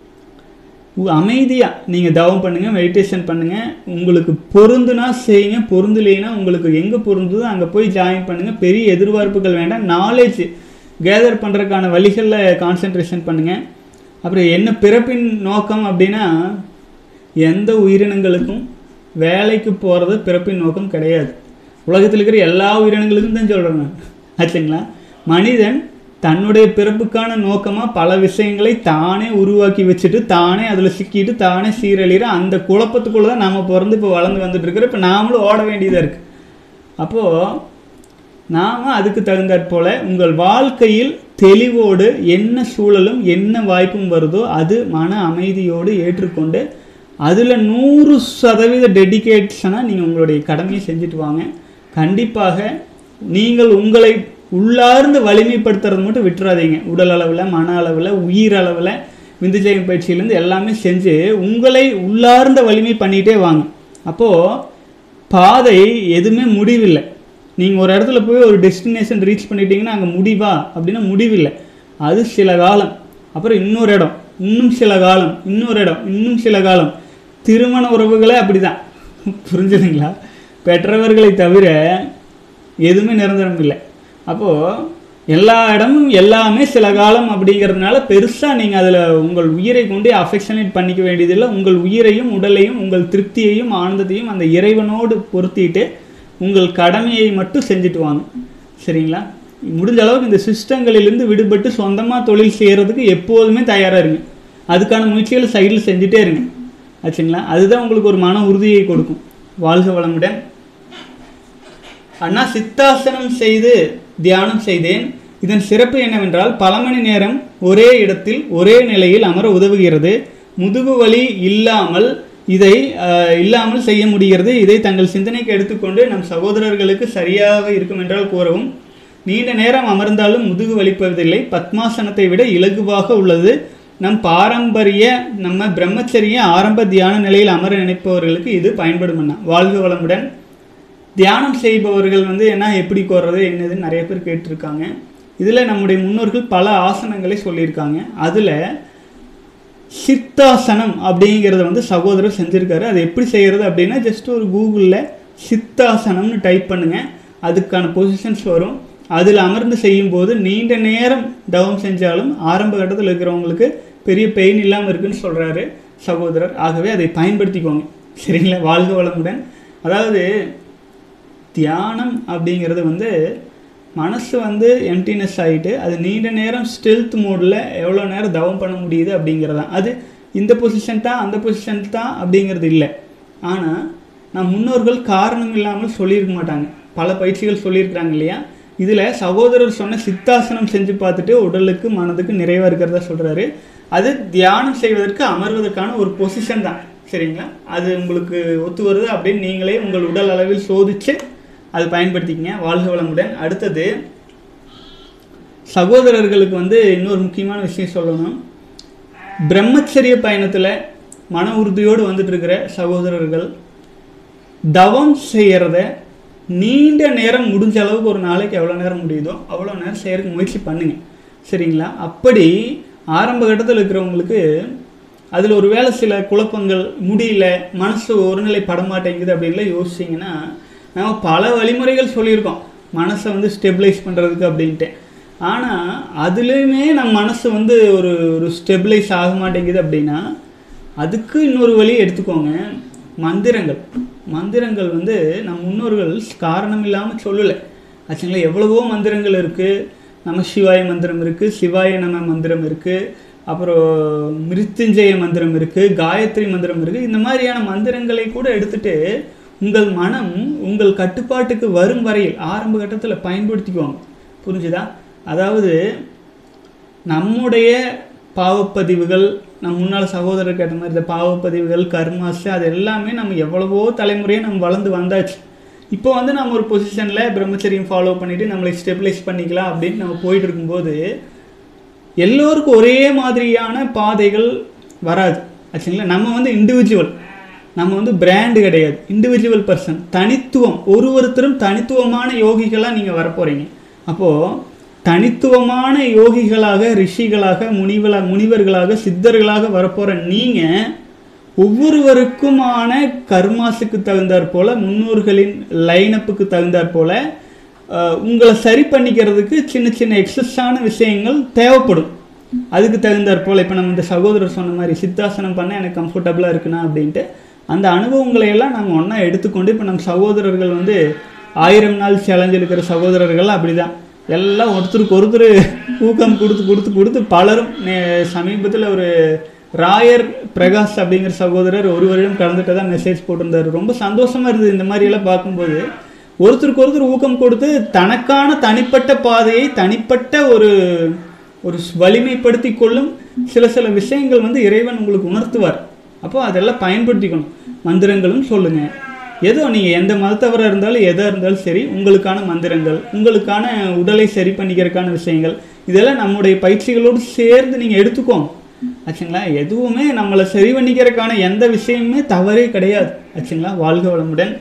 அமைதியாக நீங்கள் தவம் பண்ணுங்கள் மெடிடேஷன் பண்ணுங்கள் உங்களுக்கு பொருந்துனா செய்யுங்க பொருந்தலைன்னா உங்களுக்கு எங்கே பொருந்துதோ அங்கே போய் ஜாயின் பண்ணுங்கள் பெரிய எதிர்பார்ப்புகள் வேண்டாம் நாலேஜ் கேதர் பண்ணுறதுக்கான வழிகளில் கான்சென்ட்ரேஷன் பண்ணுங்கள் அப்புறம் என்ன பிறப்பின் நோக்கம் அப்படின்னா எந்த உயிரினங்களுக்கும் வேலைக்கு போகிறது பிறப்பின் நோக்கம் கிடையாது உலகத்தில் இருக்கிற எல்லா உயிரினங்களுக்கும் தான் சொல்கிறேன் நான் ஆச்சுங்களா மனிதன் தன்னுடைய பிறப்புக்கான நோக்கமாக பல விஷயங்களை தானே உருவாக்கி வச்சுட்டு தானே அதில் சிக்கிட்டு தானே சீரழிகிற அந்த குழப்பத்துக்குள்ளே தான் நாம் பிறந்து இப்போ வளர்ந்து வந்துட்டு இருக்கிறோம் இப்போ நாமளும் ஓட வேண்டியதாக இருக்குது அப்போது நாம் அதுக்கு தகுந்தாற் போல உங்கள் வாழ்க்கையில் தெளிவோடு என்ன சூழலும் என்ன வாய்ப்பும் வருதோ அது மன அமைதியோடு ஏற்றுக்கொண்டு அதில் நூறு சதவீத டெடிகேஷனாக நீங்கள் உங்களுடைய கடமையை செஞ்சுட்டு வாங்க கண்டிப்பாக நீங்கள் உங்களை உள்ளார்ந்து வலிமைப்படுத்துறது மட்டும் விட்டுறாதீங்க உடல் அளவில் மன அளவில் உயிர் அளவில் விந்துஜயம் பயிற்சியிலேருந்து எல்லாமே செஞ்சு உங்களை உள்ளார்ந்த வலிமை பண்ணிகிட்டே வாங்க அப்போது பாதை எதுவுமே முடிவில்லை நீங்கள் ஒரு இடத்துல போய் ஒரு டெஸ்டினேஷன் ரீச் பண்ணிட்டீங்கன்னா அங்கே முடிவா அப்படின்னா முடிவில்லை அது சில காலம் அப்புறம் இன்னொரு இடம் இன்னும் சில காலம் இன்னொரு இடம் இன்னும் சில காலம் திருமண உறவுகளே அப்படிதான் புரிஞ்சுதுங்களா பெற்றவர்களை தவிர எதுவுமே நிரந்தரம் இல்லை அப்போது எல்லா இடமும் எல்லாமே சில காலம் அப்படிங்கிறதுனால பெருசாக நீங்கள் அதில் உங்கள் உயிரை கொண்டு அஃபெக்ஷனேட் பண்ணிக்க வேண்டியதில்லை உங்கள் உயிரையும் உடலையும் உங்கள் திருப்தியையும் ஆனந்தத்தையும் அந்த இறைவனோடு பொருத்திட்டு உங்கள் கடமையை மட்டும் செஞ்சுட்டு வாங்க சரிங்களா முடிஞ்ச அளவுக்கு இந்த சிஸ்டங்களிலிருந்து விடுபட்டு சொந்தமாக தொழில் செய்கிறதுக்கு எப்போதுமே தயாராக இருங்க அதுக்கான முயற்சிகளை சைடில் செஞ்சுட்டே இருங்க ஆச்சுங்களா அதுதான் உங்களுக்கு ஒரு மன உறுதியை கொடுக்கும் வாழ்க வளமுடன் அண்ணா சித்தாசனம் செய்து தியானம் செய்தேன் இதன் சிறப்பு என்னவென்றால் பல மணி நேரம் ஒரே இடத்தில் ஒரே நிலையில் அமர உதவுகிறது முதுகு வலி இல்லாமல் இதை அஹ், இல்லாமல் செய்ய முடிகிறது இதை தங்கள் சிந்தனைக்கு எடுத்துக்கொண்டு நம் சகோதரர்களுக்கு சரியாக இருக்கும் என்றால் கூறவும் நீண்ட நேரம் அமர்ந்தாலும் முதுகு வலிப்பதில்லை பத்மாசனத்தை விட இலகுவாக உள்ளது நம் பாரம்பரிய நம்ம பிரம்மச்சரிய ஆரம்ப தியான நிலையில் அமர நினைப்பவர்களுக்கு இது பயன்படும் அண்ணா வாழ்க வளமுடன் தியானம் செய்பவர்கள் வந்து என்ன எப்படி கோர்றது என்னதுன்னு நிறைய பேர் கேட்டிருக்காங்க இதில் நம்முடைய முன்னோர்கள் பல ஆசனங்களை சொல்லியிருக்காங்க அதில் சித்தாசனம் அப்படிங்கிறத வந்து சகோதரர் செஞ்சுருக்காரு அது எப்படி செய்கிறது அப்படின்னா ஜஸ்ட் ஒரு கூகுளில் சித்தாசனம்னு டைப் பண்ணுங்கள் அதுக்கான பொசிஷன்ஸ் வரும் அதில் அமர்ந்து செய்யும்போது நீண்ட நேரம் தவம் செஞ்சாலும் ஆரம்ப கட்டத்தில் இருக்கிறவங்களுக்கு பெரிய பெயின் இல்லாமல் இருக்குன்னு சொல்கிறாரு சகோதரர் ஆகவே அதை பயன்படுத்திக்கோங்க சரிங்களா வாழ்க வளமுடன் அதாவது தியானம் அப்படிங்கிறது வந்து மனசு வந்து எம்டினஸ் ஆகிட்டு அது நீண்ட நேரம் ஸ்டெல்த் மோடில் எவ்வளோ நேரம் தவம் பண்ண முடியுது அப்படிங்கிறதான் அது இந்த பொசிஷன் தான் அந்த பொசிஷன் தான் அப்படிங்கிறது இல்லை ஆனால் நம் முன்னோர்கள் காரணம் இல்லாமல் சொல்லியிருக்க மாட்டாங்க பல பயிற்சிகள் சொல்லியிருக்கிறாங்க இல்லையா இதில் சகோதரர் சொன்ன சித்தாசனம் செஞ்சு பார்த்துட்டு உடலுக்கு மனதுக்கு நிறைவாக இருக்கிறதா சொல்கிறாரு அது தியானம் செய்வதற்கு அமர்வதற்கான ஒரு பொசிஷன் தான் சரிங்களா அது உங்களுக்கு ஒத்து வருது அப்படின்னு நீங்களே உங்கள் உடல் அளவில் சோதித்து அது பயன்படுத்திக்கங்க வாழ்க வளமுடன் அடுத்தது சகோதரர்களுக்கு வந்து இன்னொரு முக்கியமான விஷயம் சொல்லணும் பிரம்மச்சரிய பயணத்தில் மன உறுதியோடு வந்துட்டு இருக்கிற சகோதரர்கள் தவம் செய்கிறத நீண்ட நேரம் முடிஞ்ச அளவுக்கு ஒரு நாளைக்கு எவ்வளோ நேரம் முடியுதோ அவ்வளோ நேரம் செய்யறதுக்கு முயற்சி பண்ணுங்க சரிங்களா அப்படி ஆரம்ப கட்டத்தில் இருக்கிறவங்களுக்கு அதில் ஒரு வேளை சில குழப்பங்கள் முடியல மனசு ஒருநிலை படமாட்டேங்குது அப்படின்லாம் யோசிச்சிங்கன்னா நம்ம பல வழிமுறைகள் சொல்லியிருக்கோம் மனசை வந்து ஸ்டெபிளைஸ் பண்ணுறதுக்கு அப்படின்ட்டு ஆனால் அதுலேயுமே நம்ம மனசு வந்து ஒரு ஒரு ஸ்டெபிளைஸ் ஆக மாட்டேங்குது அப்படின்னா அதுக்கு இன்னொரு வழி எடுத்துக்கோங்க மந்திரங்கள் மந்திரங்கள் வந்து நம் முன்னோர்கள் காரணம் இல்லாமல் சொல்லலை ஆச்சுங்களா எவ்வளவோ மந்திரங்கள் இருக்குது நம்ம சிவாய மந்திரம் இருக்குது சிவாய நம மந்திரம் இருக்குது அப்புறம் மிருத்யுஞ்சய மந்திரம் இருக்குது காயத்ரி மந்திரம் இருக்குது இந்த மாதிரியான மந்திரங்களை கூட எடுத்துட்டு உங்கள் மனம் உங்கள் கட்டுப்பாட்டுக்கு வரும் வரையில் ஆரம்ப கட்டத்தில் பயன்படுத்திக்குவாங்க புரிஞ்சுதா அதாவது நம்முடைய பாவப்பதிவுகள் நம் முன்னாள் சகோதரர் கேட்ட மாதிரி இந்த பாவப்பதிவுகள் கர்மாஸ் அது எல்லாமே நம்ம எவ்வளவோ தலைமுறையாக நம்ம வளர்ந்து வந்தாச்சு இப்போ வந்து நம்ம ஒரு பொசிஷனில் பிரம்மச்சரியம் ஃபாலோ பண்ணிவிட்டு நம்மளை ஸ்டெபிலைஸ் பண்ணிக்கலாம் அப்படின்னு நம்ம போயிட்டு இருக்கும்போது எல்லோருக்கும் ஒரே மாதிரியான பாதைகள் வராது ஆச்சுங்களா நம்ம வந்து இண்டிவிஜுவல் நம்ம வந்து பிராண்டு கிடையாது இண்டிவிஜுவல் பர்சன் தனித்துவம் ஒரு ஒருத்தரும் தனித்துவமான யோகிகளாக நீங்கள் வரப்போகிறீங்க அப்போது தனித்துவமான யோகிகளாக ரிஷிகளாக முனிவலாக முனிவர்களாக சித்தர்களாக வரப்போகிற நீங்கள் ஒவ்வொருவருக்குமான கர்மாசுக்கு தகுந்தாற் போல முன்னோர்களின் லைனப்புக்கு தகுந்தாற் போல அஹ், உங்களை சரி பண்ணிக்கிறதுக்கு சின்ன சின்ன எக்ஸஸான விஷயங்கள் தேவைப்படும் அதுக்கு தகுந்தாற் போல் இப்போ நம்ம இந்த சகோதரர் சொன்ன மாதிரி சித்தாசனம் பண்ண எனக்கு கம்ஃபர்டபுளாக இருக்குண்ணா அப்படின்ட்டு அந்த அனுபவங்களை எல்லாம் நம்ம ஒன்றா எடுத்துக்கொண்டு இப்போ நம்ம சகோதரர்கள் வந்து ஆயிரம் நாள் சேலஞ்சில் இருக்கிற சகோதரர்கள் அப்படிதான் எல்லாம் ஒருத்தருக்கு ஒருத்தர் ஊக்கம் கொடுத்து கொடுத்து கொடுத்து பலரும் சமீபத்தில் ஒரு ராயர் பிரகாஷ் அப்படிங்கிற சகோதரர் ஒரு வருடம் கலந்துட்டு தான் மெசேஜ் போட்டிருந்தாரு ரொம்ப சந்தோஷமா இருந்தது இந்த மாதிரி எல்லாம் பார்க்கும்போது ஒருத்தருக்கு ஒருத்தர் ஊக்கம் கொடுத்து தனக்கான தனிப்பட்ட பாதையை தனிப்பட்ட ஒரு ஒரு வலிமைப்படுத்தி கொள்ளும் சில சில விஷயங்கள் வந்து இறைவன் உங்களுக்கு உணர்த்துவார் அப்போ அதெல்லாம் பயன்படுத்திக்கணும் மந்திரங்களும் சொல்லுங்க ஏதோ நீங்கள் எந்த மதத்தவராக இருந்தாலும் எதாக இருந்தாலும் சரி உங்களுக்கான மந்திரங்கள் உங்களுக்கான உடலை சரி பண்ணிக்கிறதுக்கான விஷயங்கள் இதெல்லாம் நம்முடைய பயிற்சிகளோடு சேர்ந்து நீங்கள் எடுத்துக்கோங்க ஆச்சுங்களா எதுவுமே நம்மளை சரி பண்ணிக்கிறதுக்கான எந்த விஷயமுமே தவறே கிடையாது ஆச்சுங்களா வாழ்க வளமுடன்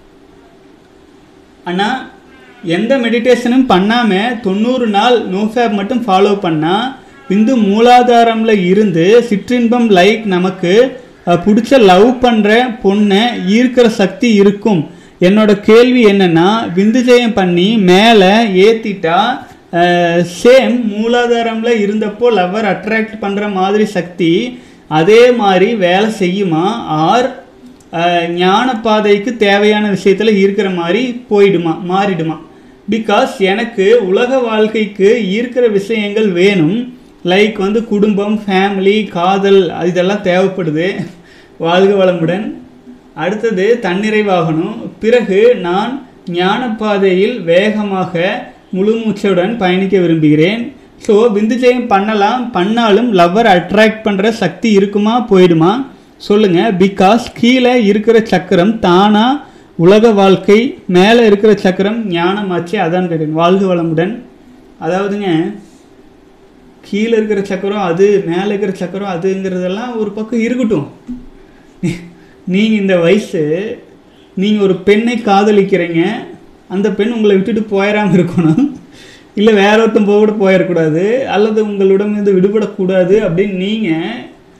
ஆனால் எந்த மெடிடேஷனும் பண்ணாமல் தொண்ணூறு நாள் நோஃபேப் மட்டும் ஃபாலோ பண்ணால் விந்து மூலாதாரம்ல இருந்து சிற்றின்பம் லைக் நமக்கு அஹ், பிடிச்ச லவ் பண்ணுற பொண்ணை ஈர்க்கிற சக்தி இருக்கும் என்னோட கேள்வி என்னன்னா விந்துஜயம் பண்ணி மேலே ஏற்றிட்டா சேம் மூலாதாரம்ல இருந்தப்போ லவ்வர் அட்ராக்ட் பண்ணுற மாதிரி சக்தி அதே மாதிரி வேலை செய்யுமா ஆர் அஹ், ஞான பாதைக்கு தேவையான விஷயத்தில் ஈர்க்கிற மாதிரி போயிடுமா மாறிடுமா பிகாஸ் எனக்கு உலக வாழ்க்கைக்கு ஈர்க்கிற விஷயங்கள் வேணும் லைக் வந்து குடும்பம் ஃபேமிலி காதல் அது இதெல்லாம் தேவைப்படுது வாழ்க வளமுடன் அடுத்தது தன்னிறைவாகணும் பிறகு நான் ஞான பாதையில் வேகமாக முழு மூச்சுடன் பயணிக்க விரும்புகிறேன் ஸோ விந்துஜயம் பண்ணலாம் பண்ணாலும் லவ்வர் அட்ராக்ட் பண்ணுற சக்தி இருக்குமா போயிடுமா சொல்லுங்க பிகாஸ் கீழே இருக்கிற சக்கரம் தானா உலக வாழ்க்கை மேலே இருக்கிற சக்கரம் ஞானமாச்சு அதான் கேட்டேன் வாழ்க வளமுடன் அதாவதுங்க கீழே இருக்கிற சக்கரம் அது மேலே இருக்கிற சக்கரம் அதுங்கிறதெல்லாம் ஒரு பக்கம் இருக்கட்டும் நீங்கள் இந்த வயசு நீங்கள் ஒரு பெண்ணை காதலிக்கிறீங்க அந்த பெண் உங்களை விட்டுட்டு போயிடாமல் இருக்கணும் இல்லை வேற ஒருத்தன் போக கூட போயிடக்கூடாது அல்லது உங்களிடம் இருந்து விடுபடக்கூடாது அப்படின்னு நீங்கள்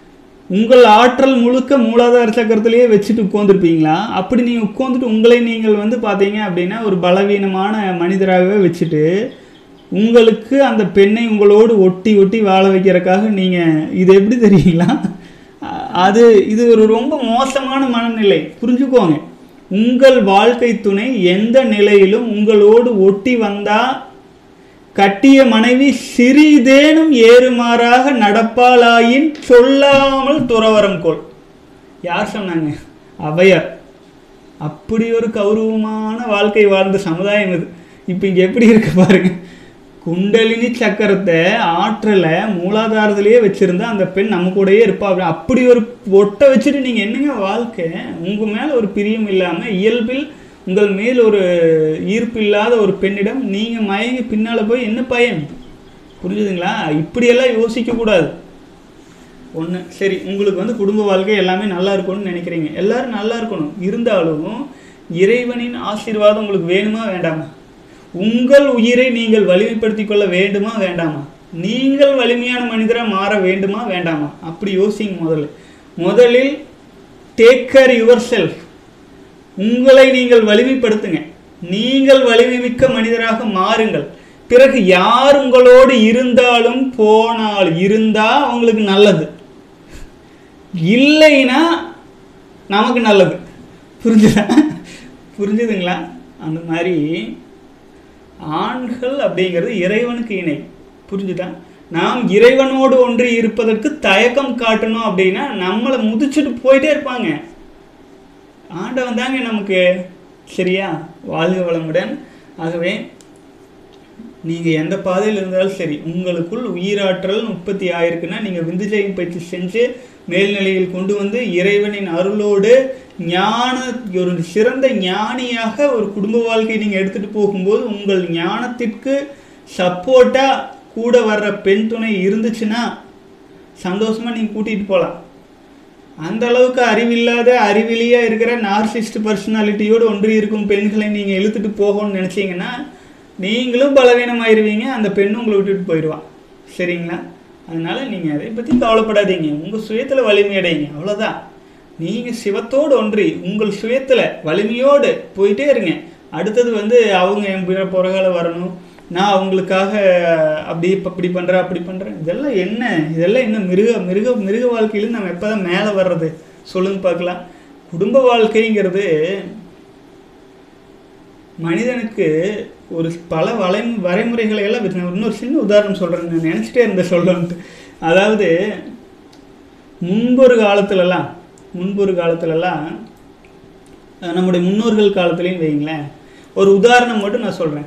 உங்கள் ஆற்றல் முழுக்க மூலாதார சக்கரத்திலேயே வச்சுட்டு உட்காந்துருப்பீங்களா அப்படி நீங்கள் உட்காந்துட்டு உங்களை நீங்கள் வந்து பார்த்தீங்க அப்படின்னா ஒரு பலவீனமான மனிதராகவே வச்சுட்டு உங்களுக்கு அந்த பெண்ணை உங்களோடு ஒட்டி ஒட்டி வாழ வைக்கிறதுக்காக நீங்கள் இது எப்படி தெரியுங்களா அ- அது இது ஒரு ரொம்ப மோசமான மனநிலை புரிஞ்சுக்கோங்க உங்கள் வாழ்க்கை துணை எந்த நிலையிலும் உங்களோடு ஒட்டி வந்தா கட்டிய மனைவி சிறிதேனும் ஏறுமாறாக நடப்பாளாயின் சொல்லாமல் துறவரம் கொள் யார் சொன்னாங்க ஔவையார் அப்படி ஒரு கௌரவமான வாழ்க்கை வாழ்ந்த சமுதாயம் இது இப்போ இங்கே எப்படி இருக்கு பாருங்க குண்டலினி சக்கரத்தை ஆற்றலை மூலாதாரத்திலேயே வச்சிருந்தா அந்த பெண் நம்ம கூடயே இருப்பா அப்படி அப்படி ஒரு ஒட்டை வச்சுட்டு நீங்கள் என்னங்க வாழ்க்கை உங்கள் மேலே ஒரு பிரியம் இல்லாமல் இயல்பில் உங்கள் மேல் ஒரு ஈர்ப்பு இல்லாத ஒரு பெண்ணிடம் நீங்கள் மயங்கி பின்னால் போய் என்ன பயன் புரிஞ்சுதுங்களா இப்படியெல்லாம் யோசிக்கக்கூடாது ஒன்று சரி உங்களுக்கு வந்து குடும்ப வாழ்க்கை எல்லாமே நல்லா இருக்கும்னு நினைக்கிறீங்க எல்லாரும் நல்லா இருக்கணும் இருந்தாலும் இறைவனின் ஆசீர்வாதம் உங்களுக்கு வேணுமா வேண்டாமா உங்கள் உயிரை நீங்கள் வலிமைப்படுத்திக் கொள்ள வேண்டுமா வேண்டாமா நீங்கள் வலிமையான மனிதராக மாற வேண்டுமா வேண்டாமா அப்படி யோசிங்க முதல்ல முதலில் டேக் கேர் யுவர் செல்ஃப் உங்களை நீங்கள் வலிமைப்படுத்துங்க நீங்கள் வலிமை மிக்க மனிதராக மாறுங்கள் பிறகு யார் உங்களோடு இருந்தாலும் போனால் இருந்தா அவங்களுக்கு நல்லது இல்லைன்னா நமக்கு நல்லது புரிஞ்சுதா புரிஞ்சுதுங்களா அந்த மாதிரி ஆண்கள் அப்படிங்கிறது இறைவனுக்கு இணை புரிஞ்சுதா நாம் இறைவனோடு ஒன்றி இருப்பதற்கு தயக்கம் காட்டணும் அப்படின்னா நம்மளை முதிச்சுட்டு போயிட்டே இருப்பாங்க ஆண்டவன் தாங்க நமக்கு சரியா வாழ்க வளமுடன் ஆகவே நீங்கள் எந்த பாதையில் இருந்தாலும் சரி உங்களுக்குள் உயிராற்றல் உற்பத்தி ஆயிருக்குன்னா நீங்கள் விந்துஜயம் பயிற்சி செஞ்சு மேல்நிலையில் கொண்டு வந்து இறைவனின் அருளோடு ஞான ஒரு சிறந்த ஞானியாக ஒரு குடும்ப வாழ்க்கையை நீங்கள் எடுத்துகிட்டு போகும்போது உங்கள் ஞானத்திற்கு சப்போர்ட்டாக கூட வர்ற பெண் துணை இருந்துச்சுன்னா சந்தோஷமாக நீங்கள் கூட்டிகிட்டு போகலாம் அந்த அளவுக்கு அறிவில்லாத அறிவிலியா இருக்கிற நார்சிஸ்ட் பர்சனாலிட்டியோடு ஒன்றி இருக்கும் பெண்களை நீங்கள் இழுத்துட்டு போகணும்னு நினச்சிங்கன்னா நீங்களும் பலவீனமாயிருவீங்க அந்த பெண்ணும் உங்களை விட்டுட்டு போயிடுவான் சரிங்களா அதனால நீங்கள் அதை பற்றி கவலைப்படாதீங்க உங்கள் சுயத்தில் வலிமை அடையுங்க அவ்வளோதான் நீங்கள் சிவத்தோடு ஒன்றி உங்கள் சுயத்தில் வலிமையோடு போயிட்டே இருங்க அடுத்தது வந்து அவங்க என் பிற பிறகால வரணும் நான் அவங்களுக்காக அப்படி இப்போ இப்படி பண்ணுறேன் அப்படி பண்ணுறேன் இதெல்லாம் என்ன இதெல்லாம் என்ன மிருக மிருக மிருக வாழ்க்கையில நம்ம எப்போ தான் மேலே வர்றது சொல்லுங்க பார்க்கலாம் குடும்ப வாழ்க்கைங்கிறது மனிதனுக்கு ஒரு பல வலை வரைமுறைகளை எல்லாம் வச்சு- நான் இன்னொரு சின்ன உதாரணம் சொல்கிறேன் நான் நினச்சிட்டே இருந்தேன் சொல்லணுன்ட்டு அதாவது முன்பொரு காலத்துலலாம் முன்பொரு காலத்துலலாம் அஹ், நம்முடைய முன்னோர்கள் காலத்துலேயும் வைங்களேன் ஒரு உதாரணம் மட்டும் நான் சொல்கிறேன்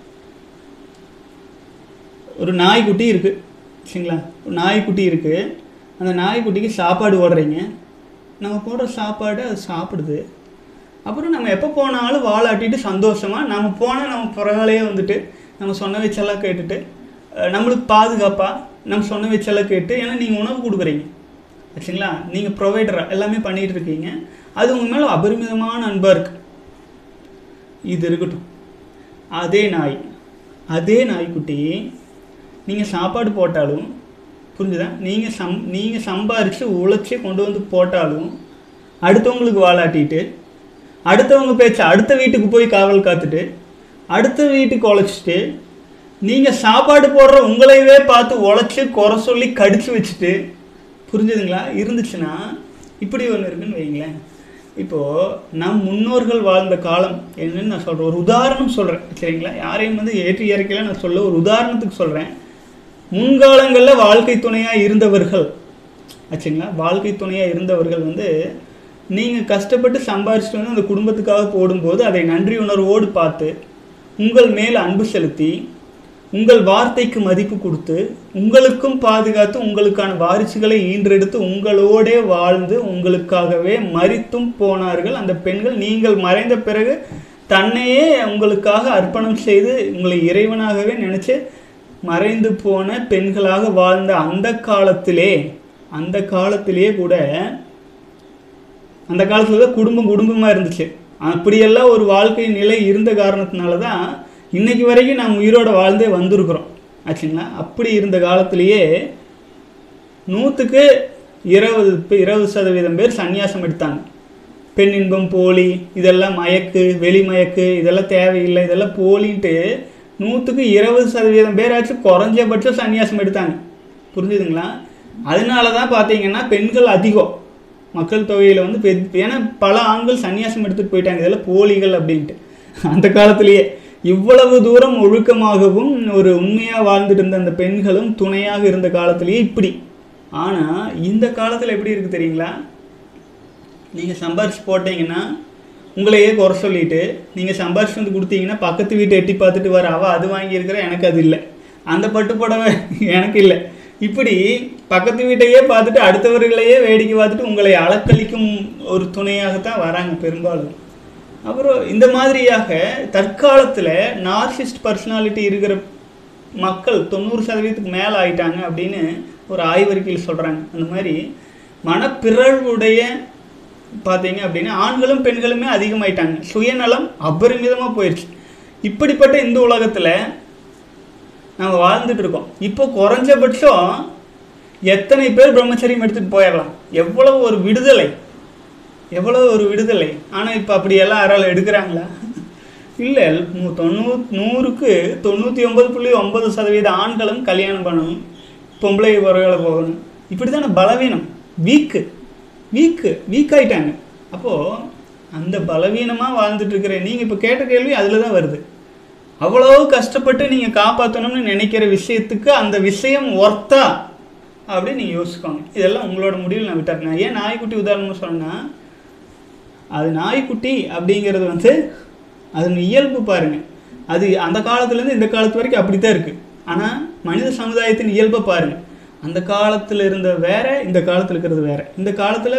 ஒரு நாய்க்குட்டி இருக்குது சரிங்களா ஒரு நாய்க்குட்டி இருக்குது அந்த நாய்க்குட்டிக்கு சாப்பாடு ஓடுறீங்க நம்ம போடுற சாப்பாடு அது சாப்பிடுது அப்புறம் நம்ம எப்போ போனாலும் வாழாட்டிட்டு சந்தோஷமாக நம்ம போனால் நம்ம பிறகாலையே வந்துட்டு நம்ம சொன்ன வச்செல்லாம் கேட்டுட்டு அஹ், நம்மளுக்கு பாதுகாப்பாக நம்ம சொன்ன வச்செல்லாம் கேட்டு ஏன்னா நீங்கள் உணவு கொடுக்குறீங்க ஆச்சுங்களா நீங்கள் ப்ரொவைடராக எல்லாமே பண்ணிகிட்டு இருக்கீங்க அது உங்கள் மேலே அபரிமிதமான அன்பாக இருக்குது இது இருக்கட்டும் அதே நாய் அதே நாய்க்குட்டி நீங்கள் சாப்பாடு போட்டாலும் புரிஞ்சுதா நீங்கள் சம் நீங்கள் சம்பாரித்து உழைச்சி கொண்டு வந்து போட்டாலும் அடுத்தவங்களுக்கு வாலாட்டிட்டு அடுத்தவங்க பேச்ச அடுத்த வீட்டுக்கு போய் காவல் காத்துட்டு அடுத்த வீட்டுக்கு உழைச்சிட்டு நீங்கள் சாப்பாடு போடுற உங்களையவே பார்த்து உழைச்சி குறை சொல்லி கடிச்சு வச்சுட்டு புரிஞ்சுதுங்களா இருந்துச்சுன்னா இப்படி ஒன்று இருக்குன்னு வைங்களேன் இப்போது நம் முன்னோர்கள் வாழ்ந்த காலம் என்னன்னு நான் சொல்கிறேன் ஒரு உதாரணம் சொல்கிறேன் சரிங்களா யாரையும் வந்து ஏற்றி இறக்கையில நான் சொல்ல ஒரு உதாரணத்துக்கு சொல்கிறேன் முன்காலங்களில் வாழ்க்கை துணையாக இருந்தவர்கள் ஆச்சுங்களா வாழ்க்கை துணையாக இருந்தவர்கள் வந்து நீங்கள் கஷ்டப்பட்டு சம்பாரிச்சிட்டு வந்து அந்த குடும்பத்துக்காக போடும்போது அதை நன்றி உணர்வோடு பார்த்து உங்கள் மேல் அன்பு செலுத்தி உங்கள் வார்த்தைக்கு மதிப்பு கொடுத்து உங்களுக்கும் பாதுகாத்து உங்களுக்கான வாரிசுகளை ஈன்றெடுத்து உங்களோடே வாழ்ந்து உங்களுக்காகவே மரித்தும் போனார்கள் அந்த பெண்கள் நீங்கள் மறைந்த பிறகு தன்னையே உங்களுக்காக அர்ப்பணம் செய்து உங்களை இறைவனாகவே நினைச்சு மறைந்து போன பெண்களாக வாழ்ந்த அந்த காலத்திலே அந்த காலத்திலே கூட அந்த காலத்துல தான் குடும்பம் குடும்பமாக இருந்துச்சு அப்படியெல்லாம் ஒரு வாழ்க்கை நிலை இருந்த காரணத்தினால தான் இன்னைக்கு வரைக்கும் நாம் உயிரோட வாழ்ந்தே வந்திருக்கிறோம் ஆச்சுங்களா அப்படி இருந்த காலத்திலேயே நூற்றுக்கு இருபது பே- இருபது சதவீதம் பேர் சந்நியாசம் எடுத்தாங்க பெண் இன்பம் போலி இதெல்லாம் மயக்கு வெளி மயக்கு இதெல்லாம் தேவையில்லை இதெல்லாம் போலின்ட்டு நூற்றுக்கு இருபது சதவீதம் பேராச்சும் குறைஞ்சபட்சம் சந்நியாசம் எடுத்தாங்க புரிஞ்சுதுங்களா அதனால தான் பார்த்தீங்கன்னா பெண்கள் அதிகம் மக்கள் தொகையில் வந்து பெ- ஏன்னா பல ஆண்கள் சன்னியாசம் எடுத்துகிட்டு போயிட்டாங்க இதெல்லாம் போலிகள் அப்படின்ட்டு அந்த காலத்திலேயே இவ்வளவு தூரம் ஒழுக்கமாகவும் ஒரு உண்மையாக வாழ்ந்துட்டு இருந்த அந்த பெண்களும் துணையாக இருந்த காலத்திலேயே இப்படி ஆனால் இந்த காலத்தில் எப்படி இருக்குது தெரியுங்களா நீங்கள் சம்பாரிச்சு போட்டீங்கன்னா உங்களையே குறை சொல்லிட்டு நீங்கள் சம்பாரிச்சு வந்து கொடுத்தீங்கன்னா பக்கத்து வீட்டை எட்டி பார்த்துட்டு வர அவ அது வாங்கியிருக்கிற எனக்கு அது இல்லை அந்த பட்டு புடவை எனக்கு இல்லை இப்படி பக்கத்து வீட்டையே பார்த்துட்டு அடுத்தவர்களையே வேடிக்கை பார்த்துட்டு உங்களை அளக்களிக்கும் ஒரு துணையாகத்தான் வராங்க பெரும்பாலும் அப்புறம் இந்த மாதிரியாக தற்காலத்தில் நார்சிஸ்ட் பர்சனாலிட்டி இருக்கிற மக்கள் தொண்ணூறு சதவீதத்துக்கு மேலே ஆயிட்டாங்க அப்படின்னு ஒரு ஆய்வறிக்கையில் சொல்கிறாங்க அந்த மாதிரி மனப்பிறழ்வுடைய பார்த்தீங்க அப்படின்னா ஆண்களும் பெண்களுமே அதிகமாயிட்டாங்க சுயநலம் அபரிமிதமாக போயிடுச்சு இப்படிப்பட்ட இந்த உலகத்தில் நம்ம வாழ்ந்துட்டு இருக்கோம் இப்போ குறைஞ்சபட்சம் எத்தனை பேர் பிரம்மச்சரியம் எடுத்துகிட்டு போயிடலாம் எவ்வளவு ஒரு விடுதலை எவ்வளவு ஒரு விடுதலை ஆனால் இப்போ அப்படியெல்லாம் யாராலும் எடுக்கிறாங்களா இல்லை தொண்ணூ நூறுக்கு தொண்ணூற்றி ஒன்பது புள்ளி ஒன்பது சதவீத ஆண்களும் கல்யாணம் பண்ணணும் பொம்பளை உறவுகளை போகணும் இப்படி தானே பலவீனம் வீக்கு வீக்கு வீக் ஆயிட்டாங்க அப்போது அந்த பலவீனமாக வாழ்ந்துட்டு இருக்கிற நீங்கள் இப்போ கேட்ட கேள்வி அதில் தான் வருது அவ்வளோ கஷ்டப்பட்டு நீங்கள் காப்பாற்றணும்னு நினைக்கிற விஷயத்துக்கு அந்த விஷயம் ஒர்த்தா அப்படின்னு நீங்கள் யோசிக்கோங்க இதெல்லாம் உங்களோட முடிவில் நான் விட்டாருங்க நான் ஏன் நாய்க்குட்டி உதாரணமாக சொன்னேன்னா அது நாய்க்குட்டி அப்படிங்கிறது வந்து அதன் இயல்பு பாருங்க அது அந்த காலத்துலேருந்து இந்த காலத்து வரைக்கும் அப்படி தான் இருக்குது ஆனால் மனித சமுதாயத்தின் இயல்பை பாருங்க அந்த காலத்தில் இருந்த வேற இந்த காலத்தில் இருக்கிறது வேற இந்த காலத்தில்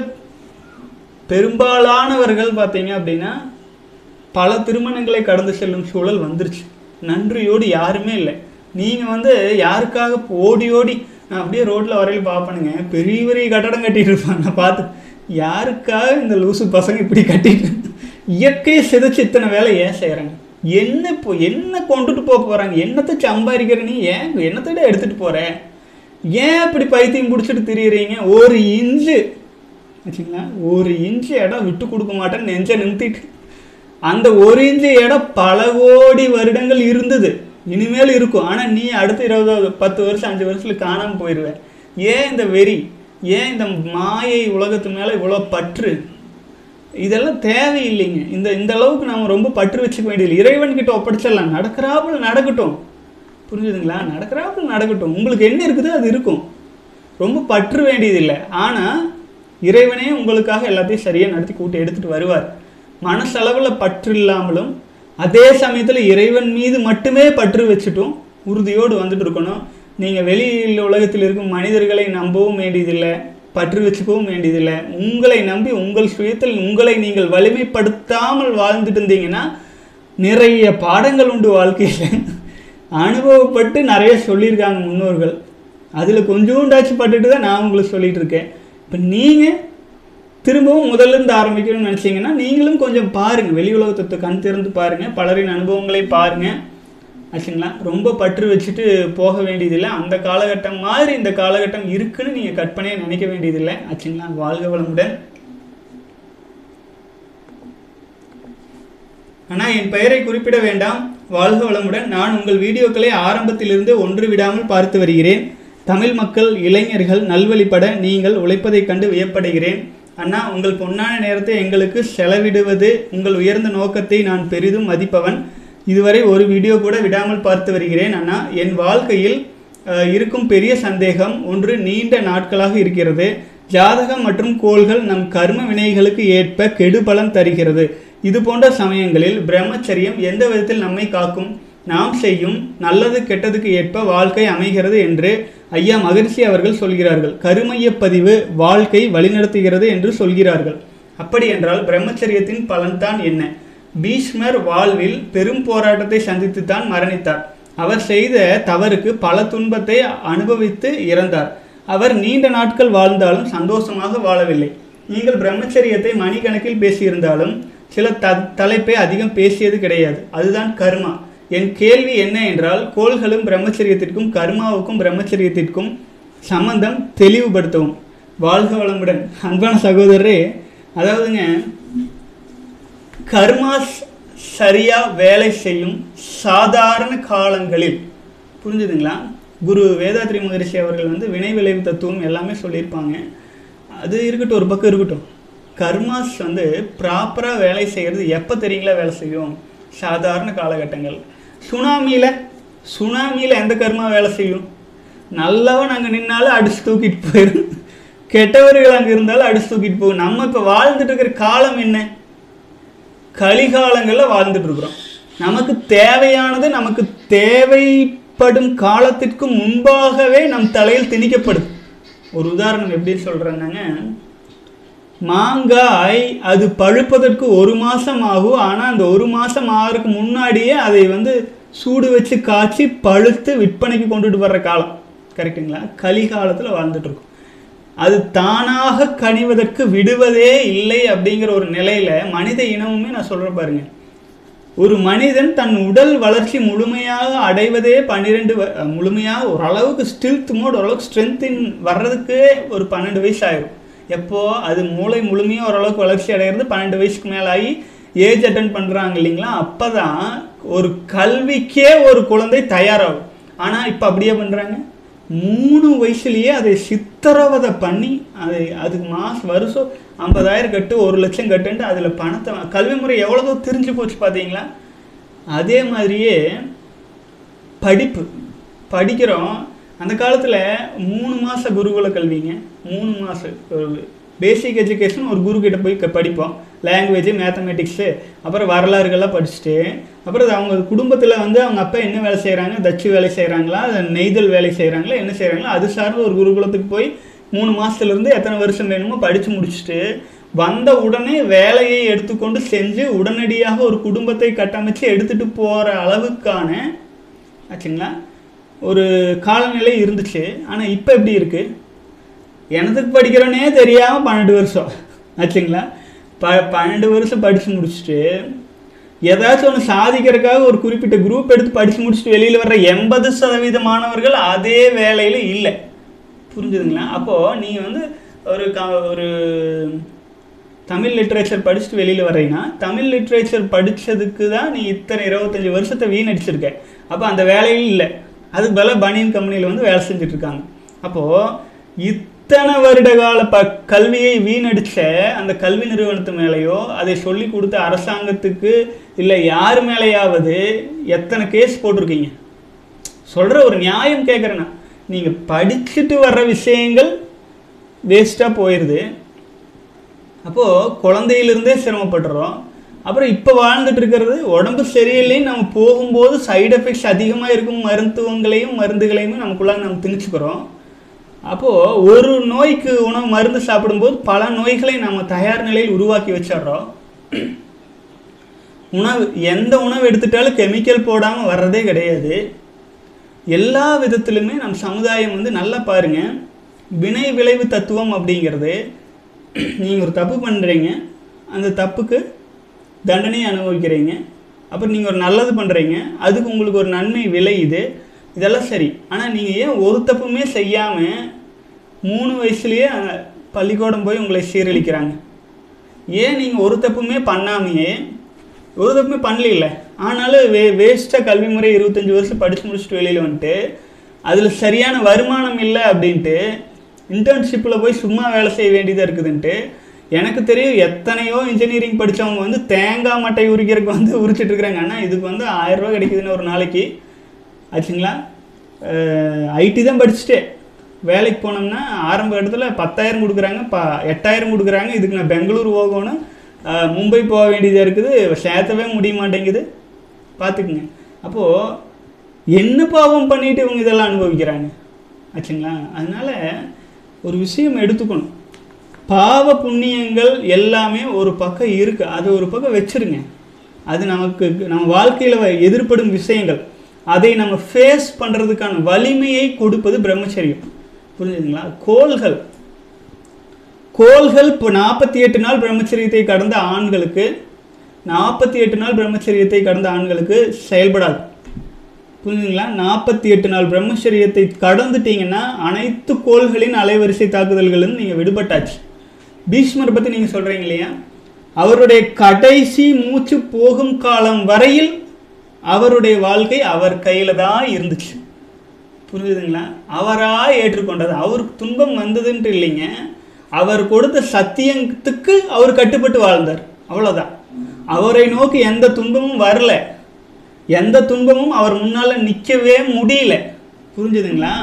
பெரும்பாலானவர்கள் பார்த்தீங்க அப்படின்னா பல திருமணங்களை கடந்து செல்லும் சூழல் வந்துருச்சு நன்றியோடு யாருமே இல்லை நீங்கள் வந்து யாருக்காக ஓடி ஓடி நான் அப்படியே ரோட்டில் வரையில் பார்ப்பனுங்க பெரிய பெரிய கட்டடம் கட்டிட்டு இருப்பாங்க நான் பார்த்து யாருக்காக இந்த லூசு பசங்க இப்படி கட்டிட்டு இயற்கையை சிதைச்சு இத்தனை வேலை ஏன் செய்கிறாங்க என்ன இப்போ என்ன கொண்டுட்டு போக போகிறாங்க என்னத்தை சம்பாதிக்கிற நீ ஏன் என்னத்தோட எடுத்துகிட்டு போகிற ஏன் இப்படி பைத்தியம் பிடிச்சிட்டு திரியுறீங்க ஒரு இன்ச்சு வச்சுங்களா ஒரு இன்ச்சு இடம் விட்டு கொடுக்க மாட்டேன்னு நெஞ்ச நிறுத்திட்டு அந்த ஒரு இன்ச்சு இடம் பல கோடி வருடங்கள் இருந்தது இனிமேல் இருக்கும் ஆனால் நீ அடுத்த இருபது பத்து வருஷம் அஞ்சு வருஷத்துல காணாமல் போயிடுவ ஏன் இந்த வெறி ஏன் இந்த மாயை உலகத்து மேலே இவ்வளோ பற்று இதெல்லாம் தேவையில்லைங்க இந்த இந்த அளவுக்கு நம்ம ரொம்ப பற்று வச்சுக்க வேண்டியதில்லை இறைவன் கிட்ட ஒப்படைச்சிடலாம் நடக்கிறாப்புல நடக்கட்டும் புரிஞ்சுதுங்களா நடக்கிறாப்புல நடக்கட்டும் உங்களுக்கு என்ன இருக்குதோ அது இருக்கும் ரொம்ப பற்று வேண்டியதில்லை ஆனால் இறைவனே உங்களுக்காக எல்லாத்தையும் சரியாக நடத்தி கூட்டி எடுத்துகிட்டு வருவார் மனசளவில் பற்று இல்லாமலும் அதே சமயத்தில் இறைவன் மீது மட்டுமே பற்று வச்சுட்டும் உறுதியோடு வந்துட்டு இருக்கணும் நீங்கள் வெளியில் உலகத்தில் இருக்கும் மனிதர்களை நம்பவும் வேண்டியதில்லை பற்று வச்சுக்கவும் வேண்டியதில்லை உங்களை நம்பி உங்கள் சுயத்தில் உங்களை நீங்கள் வலிமைப்படுத்தாமல் வாழ்ந்துட்டு இருந்தீங்கன்னா நிறைய பாடங்கள் உண்டு வாழ்க்கையில் அனுபவப்பட்டு நிறைய சொல்லியிருக்காங்க முன்னோர்கள் அதில் கொஞ்சோண்டாச்சும் பட்டுட்டு தான் நான் உங்களுக்கு சொல்லிட்டு இருக்கேன் இப்போ நீங்கள் திரும்பவும் முதல்ல இருந்து ஆரம்பிக்கணும்னு நினச்சிங்கன்னா நீங்களும் கொஞ்சம் பாருங்கள் வெளி உலகத்தை கண் திறந்து பாருங்கள் பலரின் அனுபவங்களை பாருங்கள் ஆச்சுங்களா ரொம்ப பற்று வச்சுட்டு போக வேண்டியதில்லை அந்த காலகட்டம் மாதிரி இந்த காலகட்டம் இருக்குன்னு நீங்கள் கற்பனையை நினைக்க வேண்டியதில்லை ஆச்சுங்களா வாழ்க வளமுடன் ஆனால் என் பெயரை குறிப்பிட வேண்டாம் வாழ்க வளமுடன் நான் உங்கள் வீடியோக்களை ஆரம்பத்திலிருந்து ஒன்று விடாமல் பார்த்து வருகிறேன் தமிழ் மக்கள் இளைஞர்கள் நல்வழிப்பட நீங்கள் உழைப்பதைக் கண்டு வியப்படைகிறேன் அண்ணா உங்கள் பொன்னான நேரத்தை எங்களுக்கு செலவிடுவது உங்கள் உயர்ந்த நோக்கத்தை நான் பெரிதும் மதிப்பவன் இதுவரை ஒரு வீடியோ கூட விடாமல் பார்த்து வருகிறேன் அண்ணா என் வாழ்க்கையில் அஹ், இருக்கும் பெரிய சந்தேகம் ஒன்று நீண்ட நாட்களாக இருக்கிறது ஜாதகம் மற்றும் கோள்கள் நம் கர்ம வினைகளுக்கு ஏற்ப கெடுபலன் தருகிறது இது போன்ற சமயங்களில் பிரம்மச்சரியம் எந்த விதத்தில் நம்மை காக்கும் நாம் செய்யும் நல்லது கெட்டதுக்கு ஏற்ப வாழ்க்கை அமைகிறது என்று ஐயா மகரிஷி அவர்கள் சொல்கிறார்கள் கருமைய பதிவு வாழ்க்கை வழிநடத்துகிறது என்று சொல்கிறார்கள் அப்படி என்றால் பிரம்மச்சரியத்தின் பலன்தான் என்ன பீஷ்மர் வாழ்வில் பெரும் போராட்டத்தை சந்தித்துத்தான் மரணித்தார் அவர் செய்த தவறுக்கு பல துன்பத்தை அனுபவித்து இறந்தார் அவர் நீண்ட நாட்கள் வாழ்ந்தாலும் சந்தோஷமாக வாழவில்லை நீங்கள் பிரம்மச்சரியத்தை மணிக்கணக்கில் பேசியிருந்தாலும் சில த தலைப்பை அதிகம் பேசியது கிடையாது அதுதான் கர்மா என் கேள்வி என்ன என்றால் கோள்களும் பிரம்மச்சரியத்திற்கும் கர்மாவுக்கும் பிரம்மச்சரியத்திற்கும் சம்பந்தம் தெளிவுபடுத்தவும் வாழ்க வளமுடன் அன்பான சகோதரரே அதாவதுங்க கர்மாஸ் சரியா வேலை செய்யும் சாதாரண காலங்களில் புரிஞ்சுதுங்களா குரு வேதாத்ரி மகரிஷி அவர்கள் வந்து வினை விளைவு தத்துவம் எல்லாமே சொல்லியிருப்பாங்க அது இருக்கட்டும் ஒரு பக்கம் இருக்கட்டும் கர்மாஸ் வந்து ப்ராப்பராக வேலை செய்கிறது எப்போ தெரியுங்களா வேலை செய்யும் சாதாரண காலகட்டங்கள் சுனாமியில் சுனாமியில் எந்த கர்மா வேலை செய்யும் நல்லவன் அங்கே நின்னாலும் அடிச்சு தூக்கிட்டு போயிடும் கெட்டவர்கள் அங்கே இருந்தாலும் அடிச்சு தூக்கிட்டு போகும் நம்ம இப்போ வாழ்ந்துட்டு இருக்கிற காலம் என்ன கலிகாலங்களில் வாழ்ந்துட்டு இருக்கிறோம் நமக்கு தேவையானது நமக்கு தேவைப்படும் காலத்திற்கு முன்பாகவே நம் தலையில் திணிக்கப்படுது ஒரு உதாரணம் எப்படி சொல்கிறேன்னாங்க மாங்காய் அது பழுப்பதற்கு ஒரு மாதம் ஆகும் ஆனால் அந்த ஒரு மாதம் ஆகிறதுக்கு முன்னாடியே அதை வந்து சூடு வச்சு காய்ச்சி பழுத்து விற்பனைக்கு கொண்டுட்டு வர்ற காலம் கரெக்டுங்களா கலிகாலத்தில் வாழ்ந்துட்டு இருக்கோம் அது தானாக கனிவதற்கு விடுவதே இல்லை அப்படிங்கிற ஒரு நிலையில மனித இனமுமே நான் சொல்றேன் பாருங்க ஒரு மனிதன் தன் உடல் வளர்ச்சி முழுமையாக அடைவதே பன்னிரெண்டு வ- முழுமையாக ஓரளவுக்கு ஸ்டில்த் மோட் ஓரளவுக்கு ஸ்ட்ரென்த்தின் வர்றதுக்கு ஒரு பன்னெண்டு வயசு ஆயிரும் எப்போ அது மூளை முழுமையாக ஓரளவுக்கு வளர்ச்சி அடைகிறது பன்னெண்டு வயசுக்கு மேலே ஆகி ஏஜ் அட்டன் பண்ணுறாங்க இல்லைங்களா அப்போ தான் ஒரு கல்விக்கே ஒரு குழந்தை தயாராகும் ஆனால் இப்போ அப்படியே பண்ணுறாங்க மூணு வயசுலயே அதை சித்திரவதை பண்ணி அதை அதுக்கு மாசம் வருஷம் ஐம்பதாயிரம் கட்டு ஒரு லட்சம் கட்டுன்ட்டு அதில் பணத்தை வா- கல்வி முறை எவ்வளோ தெரிஞ்சு போச்சு பார்த்தீங்களா அதே மாதிரியே படிப்பு படிக்கிறோம் அந்த காலத்தில் மூணு மாத குருகுல கல்விங்க மூணு மாதம் ஒரு பேசிக் எஜுகேஷன் ஒரு குரு கிட்ட போய் க- படிப்போம் லாங்குவேஜ் மேத்தமெட்டிக்ஸு அப்புறம் வரலாறுகள்லாம் படிச்சுட்டு அப்புறம் அது அவங்க குடும்பத்தில் வந்து அவங்க அப்பா என்ன வேலை செய்கிறாங்க தச்சு வேலை செய்கிறாங்களா நெய்தல் வேலை செய்கிறாங்களா என்ன செய்கிறாங்களோ அது சார்ந்து ஒரு குருகுலத்துக்கு போய் மூணு மாதத்துலேருந்து எத்தனை வருஷம் வேணுமோ படித்து முடிச்சுட்டு வந்த உடனே வேலையை எடுத்துக்கொண்டு செஞ்சு உடனடியாக ஒரு குடும்பத்தை கட்டமைச்சு எடுத்துகிட்டு போகிற அளவுக்கான ஆச்சுங்களா ஒரு காலநிலை இருந்துச்சு ஆனால் இப்போ எப்படி இருக்குது எனதுக்கு படிக்கிறோன்னே தெரியாமல் பன்னெண்டு வருஷம் ஆச்சுங்களா ப பன்னெண்டு வருஷம் படித்து முடிச்சுட்டு ஏதாச்சும் ஒன்று சாதிக்கிறதுக்காக ஒரு குறிப்பிட்ட குரூப் எடுத்து படித்து முடிச்சுட்டு வெளியில் வர்ற எண்பது சதவீத மாணவர்கள் அதே வேலையில் இல்லை புரிஞ்சுதுங்களா அப்போது நீங்கள் வந்து ஒரு க ஒரு தமிழ் லிட்ரேச்சர் படிச்சுட்டு வெளியில் வர்றீங்கன்னா தமிழ் லிட்ரேச்சர் படித்ததுக்கு தான் நீ இத்தனை இருபத்தஞ்சி வருஷத்தை வீணடிச்சிருக்க அப்போ அந்த வேலையும் இல்லை அதுக்கு பதிலாக பனியன் கம்பெனியில் வந்து வேலை செஞ்சுட்டு இருக்காங்க அப்போது இத்தனை வருட கால ப கல்வியை வீணடிச்ச அந்த கல்வி நிறுவனத்து மேலேயோ அதை சொல்லி கொடுத்த அரசாங்கத்துக்கு இல்லை யார் மேலேயாவது எத்தனை கேஸ் போட்டிருக்கீங்க சொல்கிற ஒரு நியாயம் கேட்குறேன்னா நீங்கள் படிச்சுட்டு வர்ற விஷயங்கள் வேஸ்ட்டாக போயிடுது அப்போது குழந்தையிலிருந்தே சிரமப்படுறோம் அப்புறம் இப்போ வாழ்ந்துட்டு இருக்கிறது உடம்பு சரியில்லைன்னு நம்ம போகும்போது சைடு எஃபெக்ட்ஸ் அதிகமாக இருக்கும் மருத்துவங்களையும் மருந்துகளையும் நமக்குள்ளாக நம்ம திணிச்சுக்கிறோம் அப்போது ஒரு நோய்க்கு உணவு மருந்து சாப்பிடும்போது பல நோய்களை நம்ம தயார் நிலையில் உருவாக்கி வச்சிடுறோம் உணவு எந்த உணவு எடுத்துட்டாலும் கெமிக்கல் போடாமல் வர்றதே கிடையாது எல்லா விதத்திலுமே நம் சமுதாயம் வந்து நல்லா பாருங்க வினை விளைவு தத்துவம் அப்படிங்கிறது நீங்கள் ஒரு தப்பு பண்ணுறீங்க அந்த தப்புக்கு தண்டனையை அனுபவிக்கிறீங்க அப்புறம் நீங்கள் ஒரு நல்லது பண்ணுறீங்க அதுக்கு உங்களுக்கு ஒரு நன்மை விளையுது இதெல்லாம் சரி ஆனால் நீங்கள் ஏன் ஒரு தப்புமே செய்யாமல் மூணு வயசுலேயே அஹ், பள்ளிக்கூடம் போய் உங்களை சீரழிக்கிறாங்க ஏன் நீங்கள் ஒரு தப்புமே பண்ணாமையே ஒரு தப்புமே பண்ணல ஆனாலும் வே வேஸ்ட்டாக கல்வி முறை இருபத்தஞ்சி வருஷம் படித்து முடிச்சுட்டு வெளியில் வந்துட்டு அதில் சரியான வருமானம் இல்லை அப்படின்ட்டு இன்டர்ன்ஷிப்பில் போய் சும்மா வேலை செய்ய வேண்டியதாக இருக்குதுன்ட்டு எனக்கு தெரியும் எத்தனையோ இன்ஜினியரிங் படித்தவங்க வந்து தேங்காய் மட்டை உரிக்கிறதுக்கு வந்து உரிச்சிட்டு இருக்கிறாங்க ஆனால் இதுக்கு வந்து ஆயிரம் ரூபாய் கிடைக்குதுன்னு ஒரு நாளைக்கு ஆச்சுங்களா ஐடி தான் படிச்சுட்டு வேலைக்கு போனோம்னா ஆரம்ப இடத்துல பத்தாயிரம் கொடுக்குறாங்க ப எட்டாயிரம் கொடுக்குறாங்க இதுக்கு நான் பெங்களூர் போகணும் அஹ், மும்பை போக வேண்டியதாக இருக்குது சேர்த்தவே முடிய மாட்டேங்குது பார்த்துக்குங்க அப்போது என்ன பாவம் பண்ணிட்டு இவங்க இதெல்லாம் அனுபவிக்கிறாங்க ஆச்சுங்களா அதனால ஒரு விஷயம் எடுத்துக்கணும் பாவ புண்ணியங்கள் எல்லாமே ஒரு பக்கம் இருக்குது அது ஒரு பக்கம் வச்சிருங்க அது நமக்கு நம்ம வாழ்க்கையில் எதிர்ப்படும் விஷயங்கள் அதை நம்ம ஃபேஸ் பண்ணுறதுக்கான வலிமையை கொடுப்பது பிரம்மச்சரியம் புரிஞ்சுதுங்களா கோள்கள் கோள்கள் இப்போ நாற்பத்தி எட்டு நாள் பிரம்மச்சரியத்தை கடந்த ஆண்களுக்கு நாற்பத்தி எட்டு நாள் பிரம்மச்சரியத்தை கடந்த ஆண்களுக்கு செயல்படாது புரிஞ்சுங்களா நாற்பத்தி எட்டு நாள் பிரம்மச்சரியத்தை கடந்துட்டீங்கன்னா அனைத்து கோள்களின் அலைவரிசை தாக்குதல்களும் நீங்கள் விடுபட்டாச்சு பீஷ்மர் பற்றி நீங்கள் சொல்கிறீங்க இல்லையா அவருடைய கடைசி மூச்சு போகும் காலம் வரையில் அவருடைய வாழ்க்கை அவர் கையில் தான் இருந்துச்சு புரிஞ்சுதுங்களா அவராக ஏற்றுக்கொண்டது அவருக்கு துன்பம் வந்ததுன்ட்டு இல்லைங்க அவர் கொடுத்த சத்தியத்துக்கு அவர் கட்டுப்பட்டு வாழ்ந்தார் அவ்வளோதான் அவரை நோக்கி எந்த துன்பமும் வரல எந்த துன்பமும் அவர் முன்னால் நிற்கவே முடியல புரிஞ்சுதுங்களா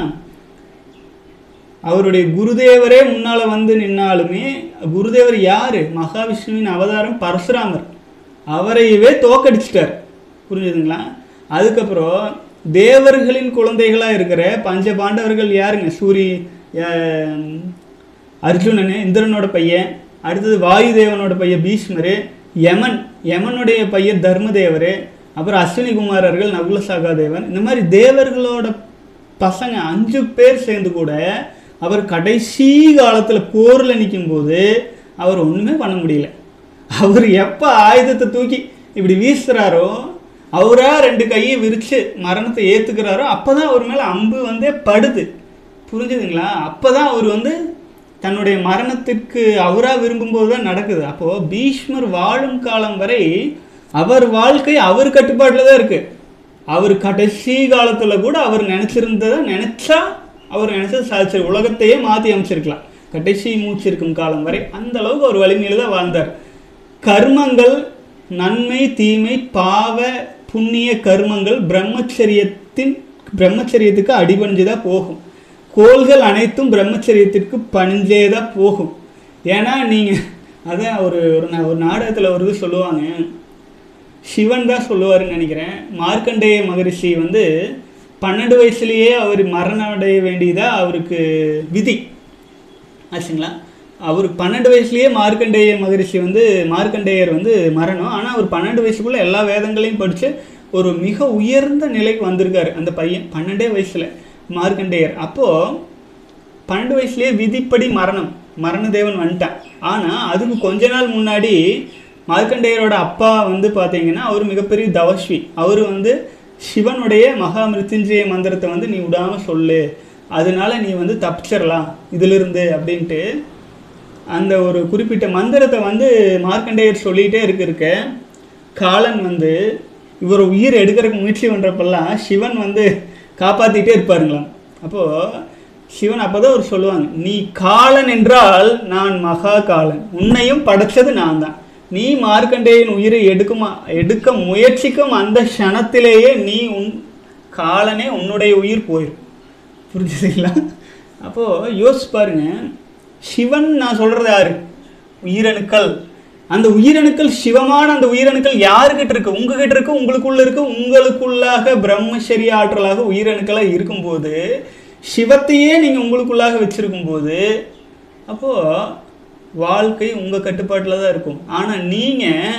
அவருடைய குருதேவரே முன்னால் வந்து நின்னாலுமே குருதேவர் யார் மகாவிஷ்ணுவின் அவதாரம் பரசுராமர் அவரையவே தோக்கடிச்சிட்டார் புரிஞ்சுதுங்களா அதுக்கப்புறம் தேவர்களின் குழந்தைகளாக இருக்கிற பஞ்ச பாண்டவர்கள் யாருங்க சூரி அஹ், அர்ஜுனன் இந்திரனோட பையன் அடுத்தது வாயுதேவனோட பையன் பீஷ்மர் யமன் யமனுடைய பையன் தர்மதேவர் அப்புறம் அஸ்வினி குமாரர்கள் நகுல சகாதேவன் இந்த மாதிரி தேவர்களோட பசங்க அஞ்சு பேர் சேர்ந்து கூட அவர் கடைசி காலத்தில் போரில் நிக்கும்போது அவர் ஒன்றுமே பண்ண முடியல அவர் எப்போ ஆயுதத்தை தூக்கி இப்படி வீசுகிறாரோ அவரா ரெண்டு கையை விரித்து மரணத்தை ஏற்றுக்கிறாரோ அப்போ தான் அவர் மேலே அம்பு வந்தே படுது புரிஞ்சுதுங்களா அப்போ தான் அவர் வந்து தன்னுடைய மரணத்திற்கு அவராக விரும்பும்போது தான் நடக்குது அப்போது பீஷ்மர் வாழும் காலம் வரை அவர் வாழ்க்கை அவர் கட்டுப்பாட்டில் தான் இருக்குது அவர் கடைசி காலத்தில் கூட அவர் நினச்சிருந்ததை நினச்சா அவர் நினச்சது சாதிச்சு உலகத்தையே மாற்றி அமைச்சிருக்கலாம் கடைசி மூச்சு இருக்கும் காலம் வரை அந்த அளவுக்கு அவர் வலிமையில் தான் வாழ்ந்தார் கர்மங்கள் நன்மை தீமை பாவ புண்ணிய கர்மங்கள் பிரம்மச்சரியத்தின் பிரம்மச்சரியத்துக்கு அடிபணிஞ்சு தான் போகும் கோள்கள் அனைத்தும் பிரம்மச்சரியத்திற்கு பணிஞ்சே தான் போகும் ஏன்னா நீங்கள் அதான் ஒரு ஒரு நா- ஒரு நாடகத்தில் ஒரு இது சொல்லுவாங்க சிவன் தான் சொல்லுவாருன்னு நினைக்கிறேன் மார்க்கண்டேய மகரிஷி வந்து பன்னெண்டு வயசுலேயே அவர் மரணம் அடைய வேண்டியதா அவருக்கு விதி ஆச்சுங்களா அவர் பன்னெண்டு வயசுலேயே மார்க்கண்டேய மகரிஷி வந்து மார்க்கண்டேயர் வந்து மரணம் ஆனால் அவர் பன்னெண்டு வயசுக்குள்ளே எல்லா வேதங்களையும் படித்து ஒரு மிக உயர்ந்த நிலைக்கு வந்திருக்காரு அந்த பையன் பன்னெண்டே வயசில் மார்க்கண்டேயர் அப்போது பன்னெண்டு வயசுலேயே விதிப்படி மரணம் மரண தேவன் வந்துட்டான் ஆனால் அதுக்கு கொஞ்ச நாள் முன்னாடி மார்க்கண்டேயரோட அப்பா வந்து பார்த்தீங்கன்னா அவர் மிகப்பெரிய தவஸ்வி அவர் வந்து சிவனுடைய மகா மிருத்யுஞ்சய மந்திரத்தை வந்து நீ விடாமல் சொல்லு அதனால நீ வந்து தப்பிச்சிடலாம் இதிலிருந்து அப்படின்ட்டு அந்த ஒரு குறிப்பிட்ட மந்திரத்தை வந்து மார்க்கண்டேயர் சொல்லிகிட்டே இருக்க இருக்க காலன் வந்து இவர் உயிர் எடுக்கிறதுக்கு முயற்சி பண்ணுறப்பெல்லாம் சிவன் வந்து காப்பாற்றிட்டே இருப்பாருங்களாம் அப்போது சிவன் அப்பதான் அவர் சொல்லுவாங்க நீ காலன் என்றால் நான் மகா காலன் உன்னையும் படைச்சது நான் தான் நீ மார்க்கண்டேயன் உயிரை எடுக்குமா எடுக்க முயற்சிக்கும் அந்த க்ஷணத்திலேயே நீ உன் காலனே உன்னுடைய உயிர் போயிடும் புரிஞ்சுதுங்களா அப்போது யோசிச்சு பாருங்க சிவன் நான் சொல்கிறது யாரு உயிரணுக்கள் அந்த உயிரணுக்கள் சிவமான அந்த உயிரணுக்கள் யாருக்கிட்ட இருக்கு உங்ககிட்ட இருக்கு உங்களுக்குள்ள இருக்கு உங்களுக்குள்ளாக பிரம்மச்சரிய ஆற்றலாக உயிரணுக்களாக இருக்கும்போது சிவத்தையே நீங்கள் உங்களுக்குள்ளாக வச்சிருக்கும் போது அப்போது வாழ்க்கை உங்கள் கட்டுப்பாட்டில் தான் இருக்கும் ஆனால் நீங்கள்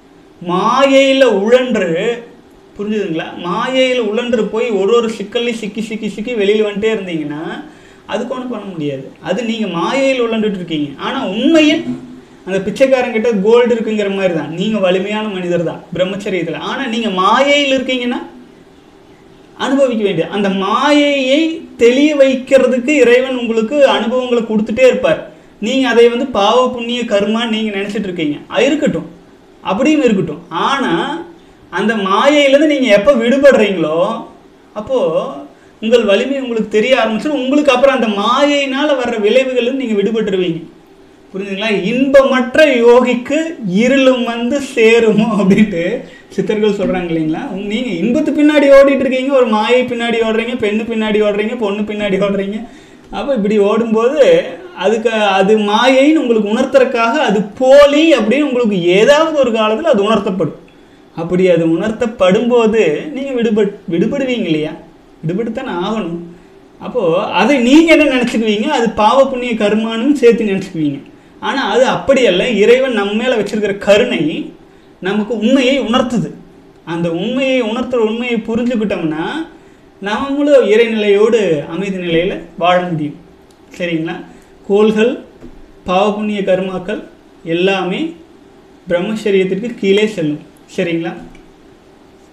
மாயையில் உழன்று புரிஞ்சுதுங்களா மாயையில் உழன்று போய் ஒரு ஒரு சிக்கல்லையும் சிக்கி சிக்கி சிக்கி வெளியில் வந்துட்டே இருந்தீங்கன்னா அதுக்கு ஒன்றும் பண்ண முடியாது அது நீங்கள் மாயையில் உழண்டுட்டு இருக்கீங்க ஆனால் உண்மையில் அந்த பிச்சைக்காரங்கிட்ட கோல்டு இருக்குங்கிற மாதிரி தான் நீங்கள் வலிமையான மனிதர் தான் பிரம்மச்சரியத்தில் ஆனால் நீங்கள் மாயையில் இருக்கீங்கன்னா அனுபவிக்க வேண்டிய அந்த மாயையை தெளிய வைக்கிறதுக்கு இறைவன் உங்களுக்கு அனுபவங்களை கொடுத்துட்டே இருப்பார் நீங்கள் அதை வந்து பாவ புண்ணிய கர்மான்னு நீங்கள் நினச்சிட்டு இருக்கீங்க அது இருக்கட்டும் அப்படியும் இருக்கட்டும் ஆனால் அந்த மாயையிலேருந்து நீங்கள் எப்போ விடுபடுறீங்களோ அப்போது உங்கள் வலிமை உங்களுக்கு தெரிய ஆரம்பிச்சிடும் உங்களுக்கு அப்புறம் அந்த மாயையினால் வர்ற விளைவுகளும் நீங்கள் விடுபட்டுருவீங்க புரிஞ்சுங்களா இன்பமற்ற யோகிக்கு இருளும் வந்து சேருமோ அப்படின்ட்டு சித்தர்கள் சொல்கிறாங்க இல்லைங்களா நீங்கள் இன்பத்து பின்னாடி ஓடிட்டு இருக்கீங்க ஒரு மாயை பின்னாடி ஓடுறீங்க பெண்ணு பின்னாடி ஓடுறீங்க பொண்ணு பின்னாடி ஓடுறீங்க அப்போ இப்படி ஓடும்போது அதுக்கு அது மாயைன்னு உங்களுக்கு உணர்த்துறதுக்காக அது போலி அப்படின்னு உங்களுக்கு ஏதாவது ஒரு காலத்தில் அது உணர்த்தப்படும் அப்படி அது உணர்த்தப்படும்போது நீங்கள் விடுபட் விடுபடுவீங்க இல்லையா விடுபட்டுத்தானே ஆகணும் அப்போது அதை நீங்கள் என்ன நினச்சிக்குவீங்க அது பாவ புண்ணிய கர்மானும் சேர்த்து நினச்சிக்குவீங்க ஆனால் அது அப்படி அல்ல இறைவன் நம்ம மேலே வச்சிருக்கிற கருணை நமக்கு உண்மையை உணர்த்துது அந்த உண்மையை உணர்த்துற உண்மையை புரிஞ்சுக்கிட்டோம்னா நம்மளும் இறைநிலையோடு அமைதி நிலையில் வாழ முடியும் சரிங்களா கோள்கள் பாவ புண்ணிய கர்மாக்கள் எல்லாமே பிரம்மச்சரியத்திற்கு கீழே செல்லும் சரிங்களா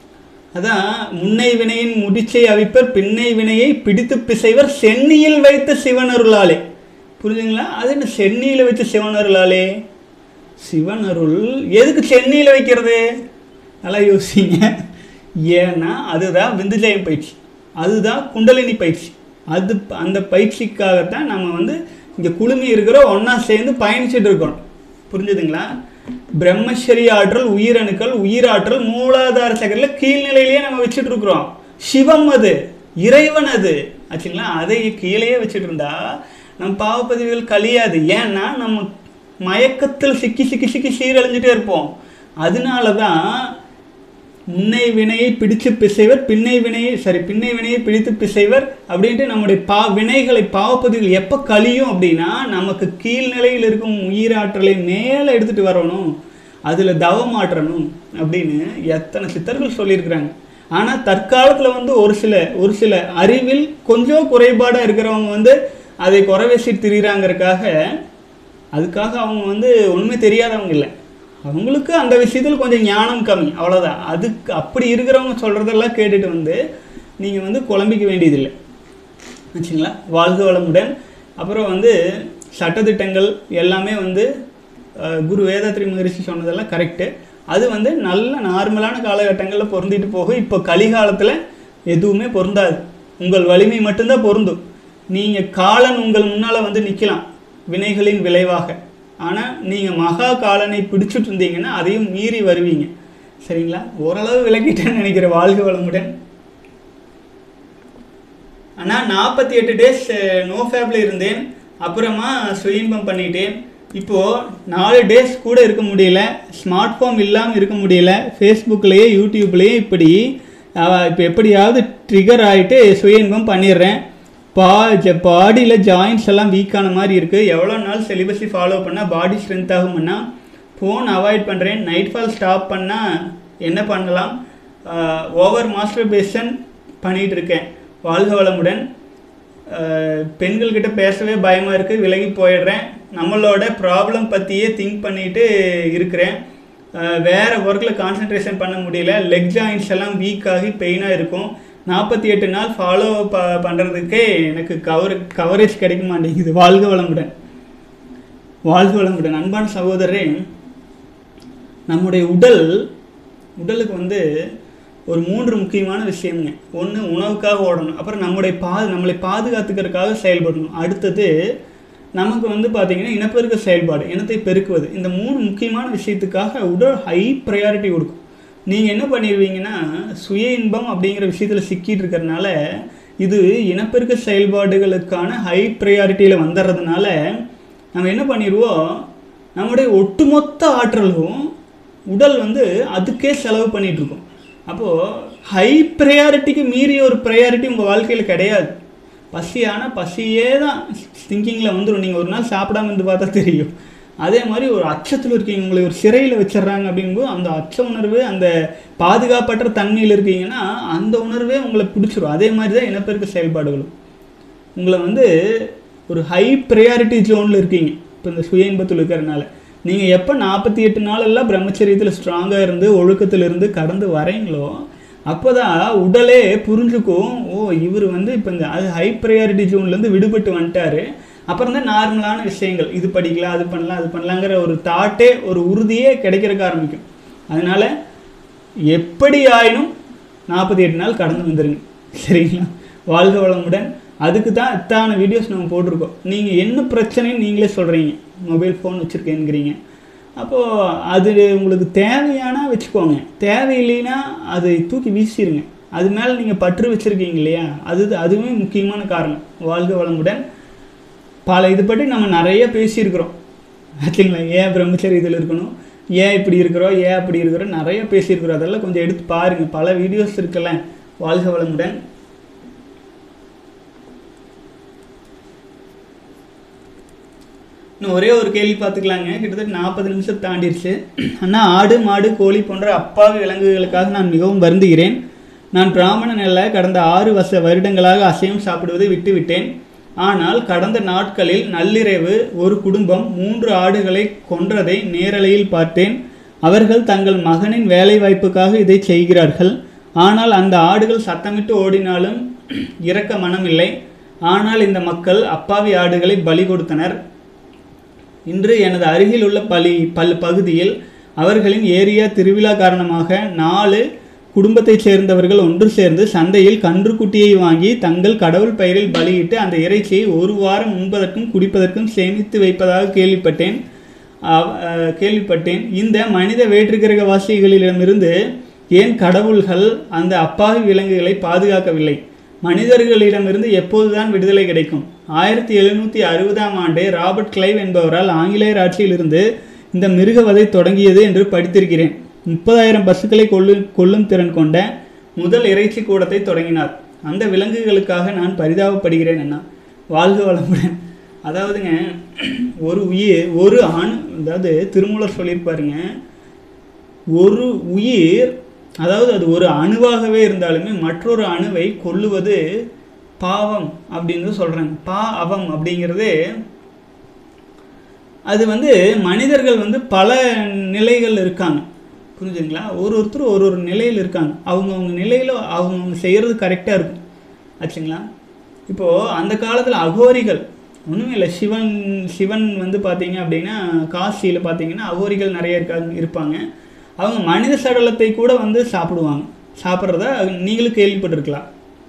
அதான் முன்னை வினையின் முடிச்சை அவிப்பர் பின்னை வினையை பிடித்து பிசைவர் சென்னியில் வைத்த சிவனருளாலே புரிஞ்சுங்களா அது என்ன சென்னியில் வச்ச சிவனருளாலே சிவனருள் எதுக்கு சென்னியில் வைக்கிறது நல்லா யோசிங்க ஏன்னா அதுதான் விந்துஜயம் பயிற்சி அதுதான் குண்டலினி பயிற்சி அது அந்த பயிற்சிக்காகத்தான் நம்ம வந்து இங்கே குழுமி இருக்கிற ஒன்றா சேர்ந்து பயணிச்சுட்டு இருக்கோம் புரிஞ்சுதுங்களா பிரம்மச்சரி ஆற்றல் உயிரணுக்கள் உயிராற்றல் மூலாதார சக்கரில் கீழ்நிலையிலேயே நம்ம வச்சுட்டு இருக்கிறோம் சிவம் அது இறைவன் அது ஆச்சுங்களா அதை கீழேயே வச்சுட்டு இருந்தா நம்ம பாவப்பதிவுகள் கழியாது ஏன்னா நம்ம மயக்கத்தில் சிக்கி சிக்கி சிக்கி சீரழிஞ்சிட்டே இருப்போம் அதனால தான் முன்னை வினையை பிடிச்சு பிசைவர் பின்னை வினையை சரி பின்னை வினையை பிடித்து பிசைவர் அப்படின்ட்டு நம்முடைய பா வினைகளை பாவப்பதிவுகள் எப்போ கழியும் அப்படின்னா நமக்கு கீழ்நிலையில் இருக்கும் உயிராற்றலை மேலே எடுத்துட்டு வரணும் அதில் தவமாற்றணும் அப்படின்னு எத்தனை சித்தர்கள் சொல்லியிருக்கிறாங்க ஆனால் தற்காலத்தில் வந்து ஒரு சில ஒரு சில அறிவில் கொஞ்சம் குறைபாடாக இருக்கிறவங்க வந்து அதை குறைவேசி திரிகிறாங்கிறதுக்காக அதுக்காக அவங்க வந்து ஒன்றுமே தெரியாதவங்க இல்லை அவங்களுக்கு அந்த விஷயத்தில் கொஞ்சம் ஞானம் கம்மி அவ்வளோதான் அதுக்கு அப்படி இருக்கிறவங்க சொல்கிறதெல்லாம் கேட்டுட்டு வந்து நீங்கள் வந்து குழம்பிக்க வேண்டியதில்லை ஆச்சுங்களா வாழ்க வளமுடன் அப்புறம் வந்து சட்டத்திட்டங்கள் எல்லாமே வந்து அஹ், குரு வேதாத்ரி மகரிஷி சொன்னதெல்லாம் கரெக்டு அது வந்து நல்ல நார்மலான காலகட்டங்களில் பொருந்திட்டு போகும் இப்போ கலிகாலத்தில் எதுவுமே பொருந்தாது உங்கள் வலிமை மட்டும்தான் பொருந்தும் நீங்கள் காலன் உங்கள் முன்னால் வந்து நிற்கலாம் வினைகளின் விளைவாக ஆனால் நீங்கள் மகா காலனை பிடிச்சிட்டு இருந்தீங்கன்னா அதையும் மீறி வருவீங்க சரிங்களா ஓரளவு விளக்கிட்டேன்னு நினைக்கிறேன் வாழ்க வளமுடன் ஆனால் நாற்பத்தி எட்டு டேஸ் நோ ஃபேப்பில் இருந்தேன் அப்புறமா சுயின்பம் பண்ணிட்டேன் இப்போது நாலு டேஸ் கூட இருக்க முடியல ஸ்மார்ட் ஃபோன் இல்லாமல் இருக்க முடியல ஃபேஸ்புக்லேயே யூடியூப்லேயே இப்படி இப்போ எப்படியாவது ட்ரிகர் ஆகிட்டு சுய இன்பம் பண்ணிடுறேன் பா பாடியில் ஜாயின்ஸ் எல்லாம் வீக்கான மாதிரி இருக்குது எவ்வளோ நாள் சிலிபஸை ஃபாலோ பண்ணால் பாடி ஸ்ட்ரென்த் ஆகும்னா ஃபோன் அவாய்ட் பண்ணுறேன் நைட் ஃபால் ஸ்டாப் பண்ணால் என்ன பண்ணலாம் ஓவர் மாஸ்டர்பேஷன் பண்ணிகிட்டு இருக்கேன் வாழ்க வளமுடன் அஹ், பெண்கள்கிட்ட பேசவே பயமாக இருக்குது விலகி போயிடுறேன் நம்மளோட ப்ராப்ளம் பற்றியே திங்க் பண்ணிட்டு இருக்கிறேன் அஹ், வேற ஒர்க்கில் கான்சென்ட்ரேஷன் பண்ண முடியல லெக் ஜாயின்ஸ் எல்லாம் வீக் ஆகி பெயினாக இருக்கும் நாற்பத்தி எட்டு நாள் ஃபாலோ ப பண்ணுறதுக்கே எனக்கு கவர் கவரேஜ் கிடைக்க மாட்டேங்குது வாழ்க வளமுடன் வாழ்க வளமுடன் அன்பான சகோதரரே நம்முடைய உடல் உடலுக்கு வந்து ஒரு மூன்று முக்கியமான விஷயம்ங்க ஒன்று உணவுக்காக ஓடணும் அப்புறம் நம்முடைய பா நம்மளை பாதுகாத்துக்கிறதுக்காக செயல்படணும் அடுத்தது நமக்கு வந்து பார்த்திங்கன்னா இனப்பெருக்க செயல்பாடு இனத்தை பெருக்குவது இந்த மூணு முக்கியமான விஷயத்துக்காக உடல் ஹை ப்ரையாரிட்டி கொடுக்கும் நீங்கள் என்ன பண்ணிடுவீங்கன்னா சுய இன்பம் அப்படிங்கிற விஷயத்தில் சிக்கிட்டு இருக்கிறதுனால இது இனப்பெருக்க செயல்பாடுகளுக்கான ஹை ப்ரையாரிட்டியில் வந்துடுறதுனால நம்ம என்ன பண்ணிடுவோம் நம்முடைய ஒட்டுமொத்த ஆற்றலும் உடல் வந்து அதுக்கே செலவு பண்ணிட்டு இருக்கும் அப்போது ஹை ப்ரையாரிட்டிக்கு மீறிய ஒரு ப்ரையாரிட்டி உங்கள் வாழ்க்கையில் கிடையாது பசியான பசியே தான் திங்கிங்கில் வந்துடும் நீங்கள் ஒரு நாள் சாப்பிடாம இருந்து பார்த்தா தெரியும் அதே மாதிரி ஒரு அச்சத்தில் இருக்கீங்க உங்களை ஒரு சிறையில் வச்சிடுறாங்க அப்படிங்கும்போது அந்த அச்ச உணர்வு அந்த பாதுகாப்பற்ற தன்மையில் இருக்கீங்கன்னா அந்த உணர்வே உங்களை பிடிச்சிரும் அதே மாதிரி தான் இனப்பெருக்க செயல்பாடுகளும் உங்களை வந்து ஒரு ஹை ப்ரையாரிட்டி ஜோனில் இருக்கீங்க இப்போ இந்த சுய இன்பத்தில் இருக்கிறதுனால நீங்கள் எப்போ நாற்பத்தி எட்டு நாளெல்லாம் பிரம்மச்சரியத்தில் ஸ்ட்ராங்காக இருந்து ஒழுக்கத்தில் இருந்து கடந்து வரீங்களோ அப்போ தான் உடலே புரிஞ்சுக்கும் ஓ இவர் வந்து இப்போ இந்த அது ஹை ப்ரையாரிட்டி ஜோன்லேருந்து விடுபட்டு வந்துட்டாரு அப்புறம் தான் நார்மலான விஷயங்கள் இது படிக்கலாம் அது பண்ணலாம் அது பண்ணலாங்கிற ஒரு தாட்டே ஒரு உறுதியே கிடைக்கிறதுக்கு ஆரம்பிக்கும் அதனால் எப்படி ஆயினும் நாற்பத்தி எட்டு நாள் கடந்து வந்துருங்க சரிங்களா வாழ்க வளமுடன் அதுக்கு தான் இத்தான வீடியோஸ் நம்ம போட்டிருக்கோம் நீங்கள் என்ன பிரச்சனைன்னு நீங்களே சொல்கிறீங்க மொபைல் ஃபோன் வச்சுருக்கேங்கிறீங்க அப்போது அது உங்களுக்கு தேவையானா வச்சுக்கோங்க தேவையில்லைன்னா அதை தூக்கி வீசிடுங்க அது மேலே நீங்கள் பற்று வச்சுருக்கீங்க இல்லையா அது அதுவே முக்கியமான காரணம் வாழ்க வளமுடன் பல இது பற்றி நம்ம நிறைய பேசியிருக்கிறோம் ஆச்சுங்களா ஏன் பிரம்மச்சரி இதில் இருக்கணும் ஏன் இப்படி இருக்கிறோம் ஏன் அப்படி இருக்கிறோம் நிறைய பேசியிருக்கிறோம் அதெல்லாம் கொஞ்சம் எடுத்து பாருங்கள் பல வீடியோஸ் இருக்குல்ல வாழ்க வளமுடன் இன்னும் ஒரே ஒரு கேள்வி பார்த்துக்கலாங்க கிட்டத்தட்ட நாற்பது நிமிஷம் தாண்டிடுச்சு அண்ணா ஆடு மாடு கோழி போன்ற அப்பாவி விலங்குகளுக்காக நான் மிகவும் வருந்துகிறேன் நான் பிராமணன் அல்ல கடந்த ஆறு வருஷ வருடங்களாக அசைவம் சாப்பிடுவதை விட்டுவிட்டேன் ஆனால் கடந்த நாட்களில் நள்ளிரவு ஒரு குடும்பம் மூன்று ஆடுகளை கொன்றதை நேரலையில் பார்த்தேன் அவர்கள் தங்கள் மகனின் வேலை வாய்ப்புக்காக இதை செய்கிறார்கள் ஆனால் அந்த ஆடுகள் சத்தமிட்டு ஓடினாலும் இறக்க மனமில்லை ஆனால் இந்த மக்கள் அப்பாவி ஆடுகளை பலி கொடுத்தனர் இன்று எனது அருகில் உள்ள பலி பல் பகுதியில் அவர்களின் ஏரியா திருவிழா காரணமாக நாலு குடும்பத்தைச் சேர்ந்தவர்கள் ஒன்று சேர்ந்து சந்தையில் கன்றுக்குட்டியை வாங்கி தங்கள் கடவுள் பெயரில் பலியிட்டு அந்த இறைச்சியை ஒரு வாரம் உண்பதற்கும் குடிப்பதற்கும் சேமித்து வைப்பதாக கேள்விப்பட்டேன் அவ்- அஹ், கேள்விப்பட்டேன் இந்த மனித வேற்றுக்கிரகவாசிகளிடமிருந்து ஏன் கடவுள்கள் அந்த அப்பாவி விலங்குகளை பாதுகாக்கவில்லை மனிதர்களிடமிருந்து எப்போதுதான் விடுதலை கிடைக்கும் ஆயிரத்தி எழுநூற்றி அறுபதாம் ஆண்டு ராபர்ட் கிளைவ் என்பவரால் ஆங்கிலேயர் ஆட்சியிலிருந்து இந்த மிருகவதை தொடங்கியது என்று படித்திருக்கிறேன் முப்பதாயிரம் பசுக்களை கொள்ளு கொள்ளும் திறன் கொண்ட முதல் இறைச்சி கூடத்தை தொடங்கினார் அந்த விலங்குகளுக்காக நான் பரிதாபப்படுகிறேன் அண்ணா வாழ்க வளமுடன் அதாவதுங்க ஒரு உயிர் ஒரு அணு அதாவது திருமூலர் சொல்லியிருப்பாருங்க ஒரு உயிர் அதாவது அது ஒரு அணுவாகவே இருந்தாலுமே மற்றொரு அணுவை கொல்லுவது பாவம் அப்படின்னு சொல்கிறாங்க பா அவம் அப்படிங்கிறது அது வந்து மனிதர்கள் வந்து பல நிலைகள் இருக்காங்க புரிஞ்சுங்களா ஒரு ஒருத்தர் ஒரு ஒரு நிலையில் இருக்காங்க அவங்கவுங்க நிலையில் அவங்கவுங்க செய்கிறது கரெக்டாக இருக்கும் ஆச்சுங்களா இப்போது அந்த காலத்தில் அகோரிகள் ஒன்றுமே இல்லை சிவன் சிவன் வந்து பார்த்தீங்க அப்படின்னா காசியில் பார்த்தீங்கன்னா அகோரிகள் நிறைய இருக்காங்க இருப்பாங்க அவங்க மனித சடலத்தை கூட வந்து சாப்பிடுவாங்க சாப்பிட்றத நீங்களும் கேள்விப்பட்டிருக்கலாம்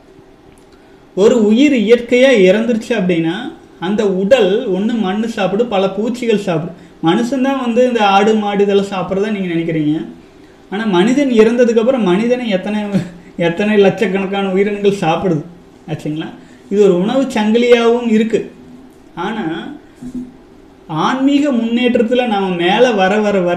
ஒரு உயிர் இயற்கையாக இறந்துருச்சு அப்படின்னா அந்த உடல் ஒன்று மண் சாப்பிடும் பல பூச்சிகள் சாப்பிடும் மனுஷன்தான் வந்து இந்த ஆடு மாடு இதெல்லாம் சாப்பிட்றதா நீங்கள் நினைக்கிறீங்க ஆனால் மனிதன் இறந்ததுக்கப்புறம் மனிதனை எத்தனை எத்தனை லட்சக்கணக்கான உயிரினங்கள் சாப்பிடுது ஆச்சுங்களா இது ஒரு உணவு சங்கிலியாகவும் இருக்குது ஆனால் ஆன்மீக முன்னேற்றத்தில் நாம் மேலே வர வர வர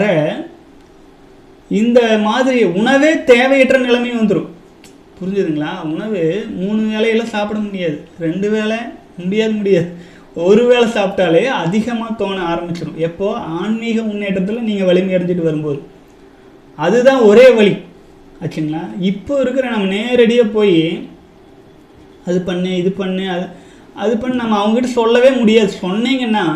இந்த மாதிரி உணவே தேவையற்ற நிலைமை வந்துடும் புரிஞ்சுதுங்களா உணவு மூணு வேளையெல்லாம் சாப்பிட முடியாது ரெண்டு வேளை முடியாது முடியாது ஒரு வேளை சாப்பிட்டாலே அதிகமாக தோண ஆரம்பிச்சிடும் எப்போ ஆன்மீக முன்னேற்றத்தில் நீங்கள் வலிமை அடைஞ்சிட்டு வரும்போது அதுதான் ஒரே வழி ஆச்சுங்களா இப்போ இருக்கிற நம்ம நேரடியாக போய் அது பண்ணு இது பண்ணு அது அது பண்ணு நம்ம அவங்ககிட்ட சொல்லவே முடியாது சொன்னீங்கன்னா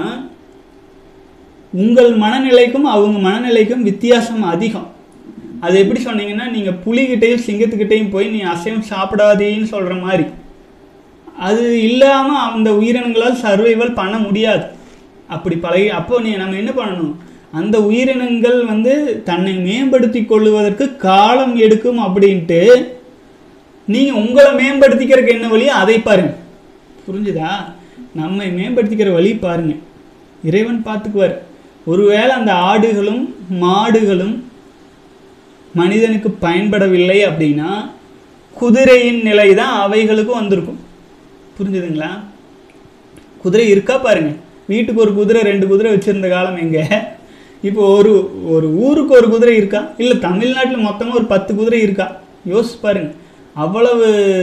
உங்கள் மனநிலைக்கும் அவங்க மனநிலைக்கும் வித்தியாசம் அதிகம் அது எப்படி சொன்னீங்கன்னா நீங்கள் புலிகிட்டையும் சிங்கத்துக்கிட்டையும் போய் நீ அசைவம் சாப்பிடாதேன்னு சொல்கிற மாதிரி அது இல்லாமல் அந்த உயிரினங்களால் சர்வைவல் பண்ண முடியாது அப்படி பழகி அப்போ நீ நம்ம என்ன பண்ணணும் அந்த உயிரினங்கள் வந்து தன்னை மேம்படுத்தி கொள்ளுவதற்கு காலம் எடுக்கும் அப்படின்ட்டு நீங்கள் உங்களை மேம்படுத்திக்கிறதுக்கு என்ன வழியோ அதை பாருங்க புரிஞ்சுதா நம்மை மேம்படுத்திக்கிற வழி பாருங்க இறைவன் பார்த்துக்குவார் ஒருவேளை அந்த ஆடுகளும் மாடுகளும் மனிதனுக்கு பயன்படவில்லை அப்படின்னா குதிரையின் நிலை தான் அவைகளுக்கும் வந்திருக்கும் புரிஞ்சுதுங்களா குதிரை இருக்கா பாருங்க வீட்டுக்கு ஒரு குதிரை ரெண்டு குதிரை வச்சிருந்த காலம் எங்க இப்போ ஒரு ஒரு ஊருக்கு ஒரு குதிரை இருக்கா இல்லை தமிழ்நாட்டில் மொத்தமாக ஒரு பத்து குதிரை இருக்கா யோசிச்சு பாருங்க அவ்வளவு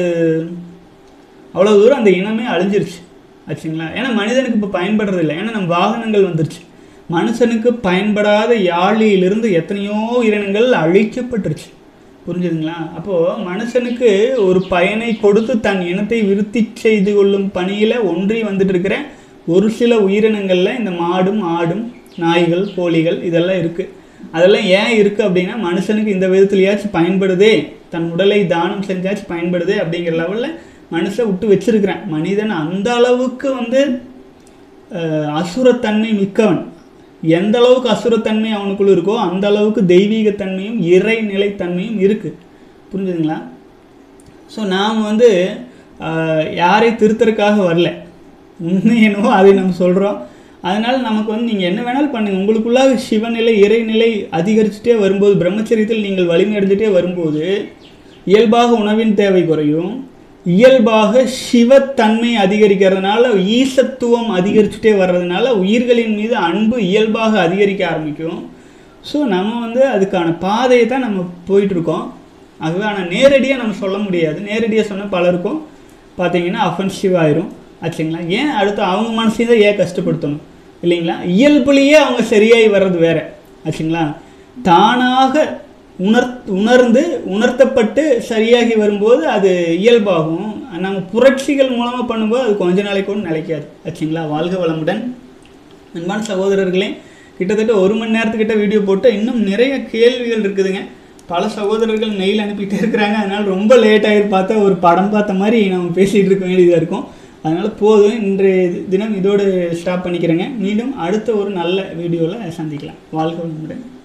அவ்வளவு தூரம் அந்த இனமே அழிஞ்சிருச்சு ஆச்சுங்களா ஏன்னா மனிதனுக்கு இப்போ பயன்படுறது இல்லை ஏன்னா நம்ம வாகனங்கள் வந்துருச்சு மனுஷனுக்கு பயன்படாத யாழியிலிருந்து எத்தனையோ இனங்கள் அழிக்கப்பட்டுருச்சு புரிஞ்சுதுங்களா அப்போது மனுஷனுக்கு ஒரு பயனை கொடுத்து தன் இனத்தை விருத்தி செய்து கொள்ளும் பணியில் ஒன்றி வந்துட்டு இருக்கிற ஒரு சில உயிரினங்களில் இந்த மாடும் ஆடும் நாய்கள் கோழிகள் இதெல்லாம் இருக்குது அதெல்லாம் ஏன் இருக்குது அப்படின்னா மனுஷனுக்கு இந்த விதத்துலையாச்சும் பயன்படுதே தன் உடலை தானம் செஞ்சாச்சும் பயன்படுதே அப்படிங்கிற லெவலில் மனுஷன் விட்டு வச்சிருக்கிறேன் மனிதன் அந்த அளவுக்கு வந்து அஹ், அசுரத்தன்மை மிக்கவன் எந்த அளவுக்கு அசுரத்தன்மை அவனுக்குள்ள இருக்கோ அந்த அளவுக்கு தெய்வீகத்தன்மையும் இறைநிலைத்தன்மையும் இருக்குது புரிஞ்சுதுங்களா ஸோ நாம் வந்து ஆஹ், யாரை திருத்தறதுக்காக வரல உண்மை என்னவோ அதை நம்ம சொல்கிறோம் அதனால் நமக்கு வந்து நீங்கள் என்ன வேணாலும் பண்ணுங்கள் உங்களுக்குள்ளாக சிவநிலை இறைநிலை அதிகரிச்சுட்டே வரும்போது பிரம்மச்சரியத்தில் நீங்கள் வலிமை அடைஞ்சிட்டே வரும்போது இயல்பாக உணவின் தேவை குறையும் இயல்பாக சிவத்தன்மை அதிகரிக்கிறதுனால ஈசத்துவம் அதிகரிச்சுட்டே வர்றதுனால உயிர்களின் மீது அன்பு இயல்பாக அதிகரிக்க ஆரம்பிக்கும் ஸோ நம்ம வந்து அதுக்கான பாதையை தான் நம்ம போயிட்டுருக்கோம் ஆகவே ஆனால் நேரடியாக நம்ம சொல்ல முடியாது நேரடியாக சொன்னால் பலருக்கும் பார்த்தீங்கன்னா அஃபென்சிவ் ஆயிரும் ஆச்சுங்களா ஏன் அடுத்து அவங்க மனசையும் தான் ஏன் கஷ்டப்படுத்தணும் இல்லைங்களா இயல்புலேயே அவங்க சரியாகி வர்றது வேற ஆச்சுங்களா தானாக உணர் உணர்ந்து உணர்த்தப்பட்டு சரியாகி வரும்போது அது இயல்பாகும் நம்ம புரட்சிகள் மூலமாக பண்ணும்போது அது கொஞ்ச நாளைக்கு கூட நிலைக்காது ஆச்சுங்களா வாழ்க வளமுடன் அன்பான சகோதரர்களே கிட்டத்தட்ட ஒரு மணி நேரத்துக்கிட்ட வீடியோ போட்டு இன்னும் நிறைய கேள்விகள் இருக்குதுங்க பல சகோதரர்கள் மெயில் அனுப்பிட்டே இருக்கிறாங்க அதனால் ரொம்ப லேட் ஆகி பார்த்தா ஒரு படம் பார்த்த மாதிரி நம்ம பேசிகிட்டு இருக்க வேண்டியதாக இருக்கும் அதனால் போதும் இன்றைய தினம் இதோடு ஸ்டாப் பண்ணிக்கிறேங்க மீண்டும் அடுத்த ஒரு நல்ல வீடியோவில் சந்திக்கலாம் வாழ்க்கை வளமுடன்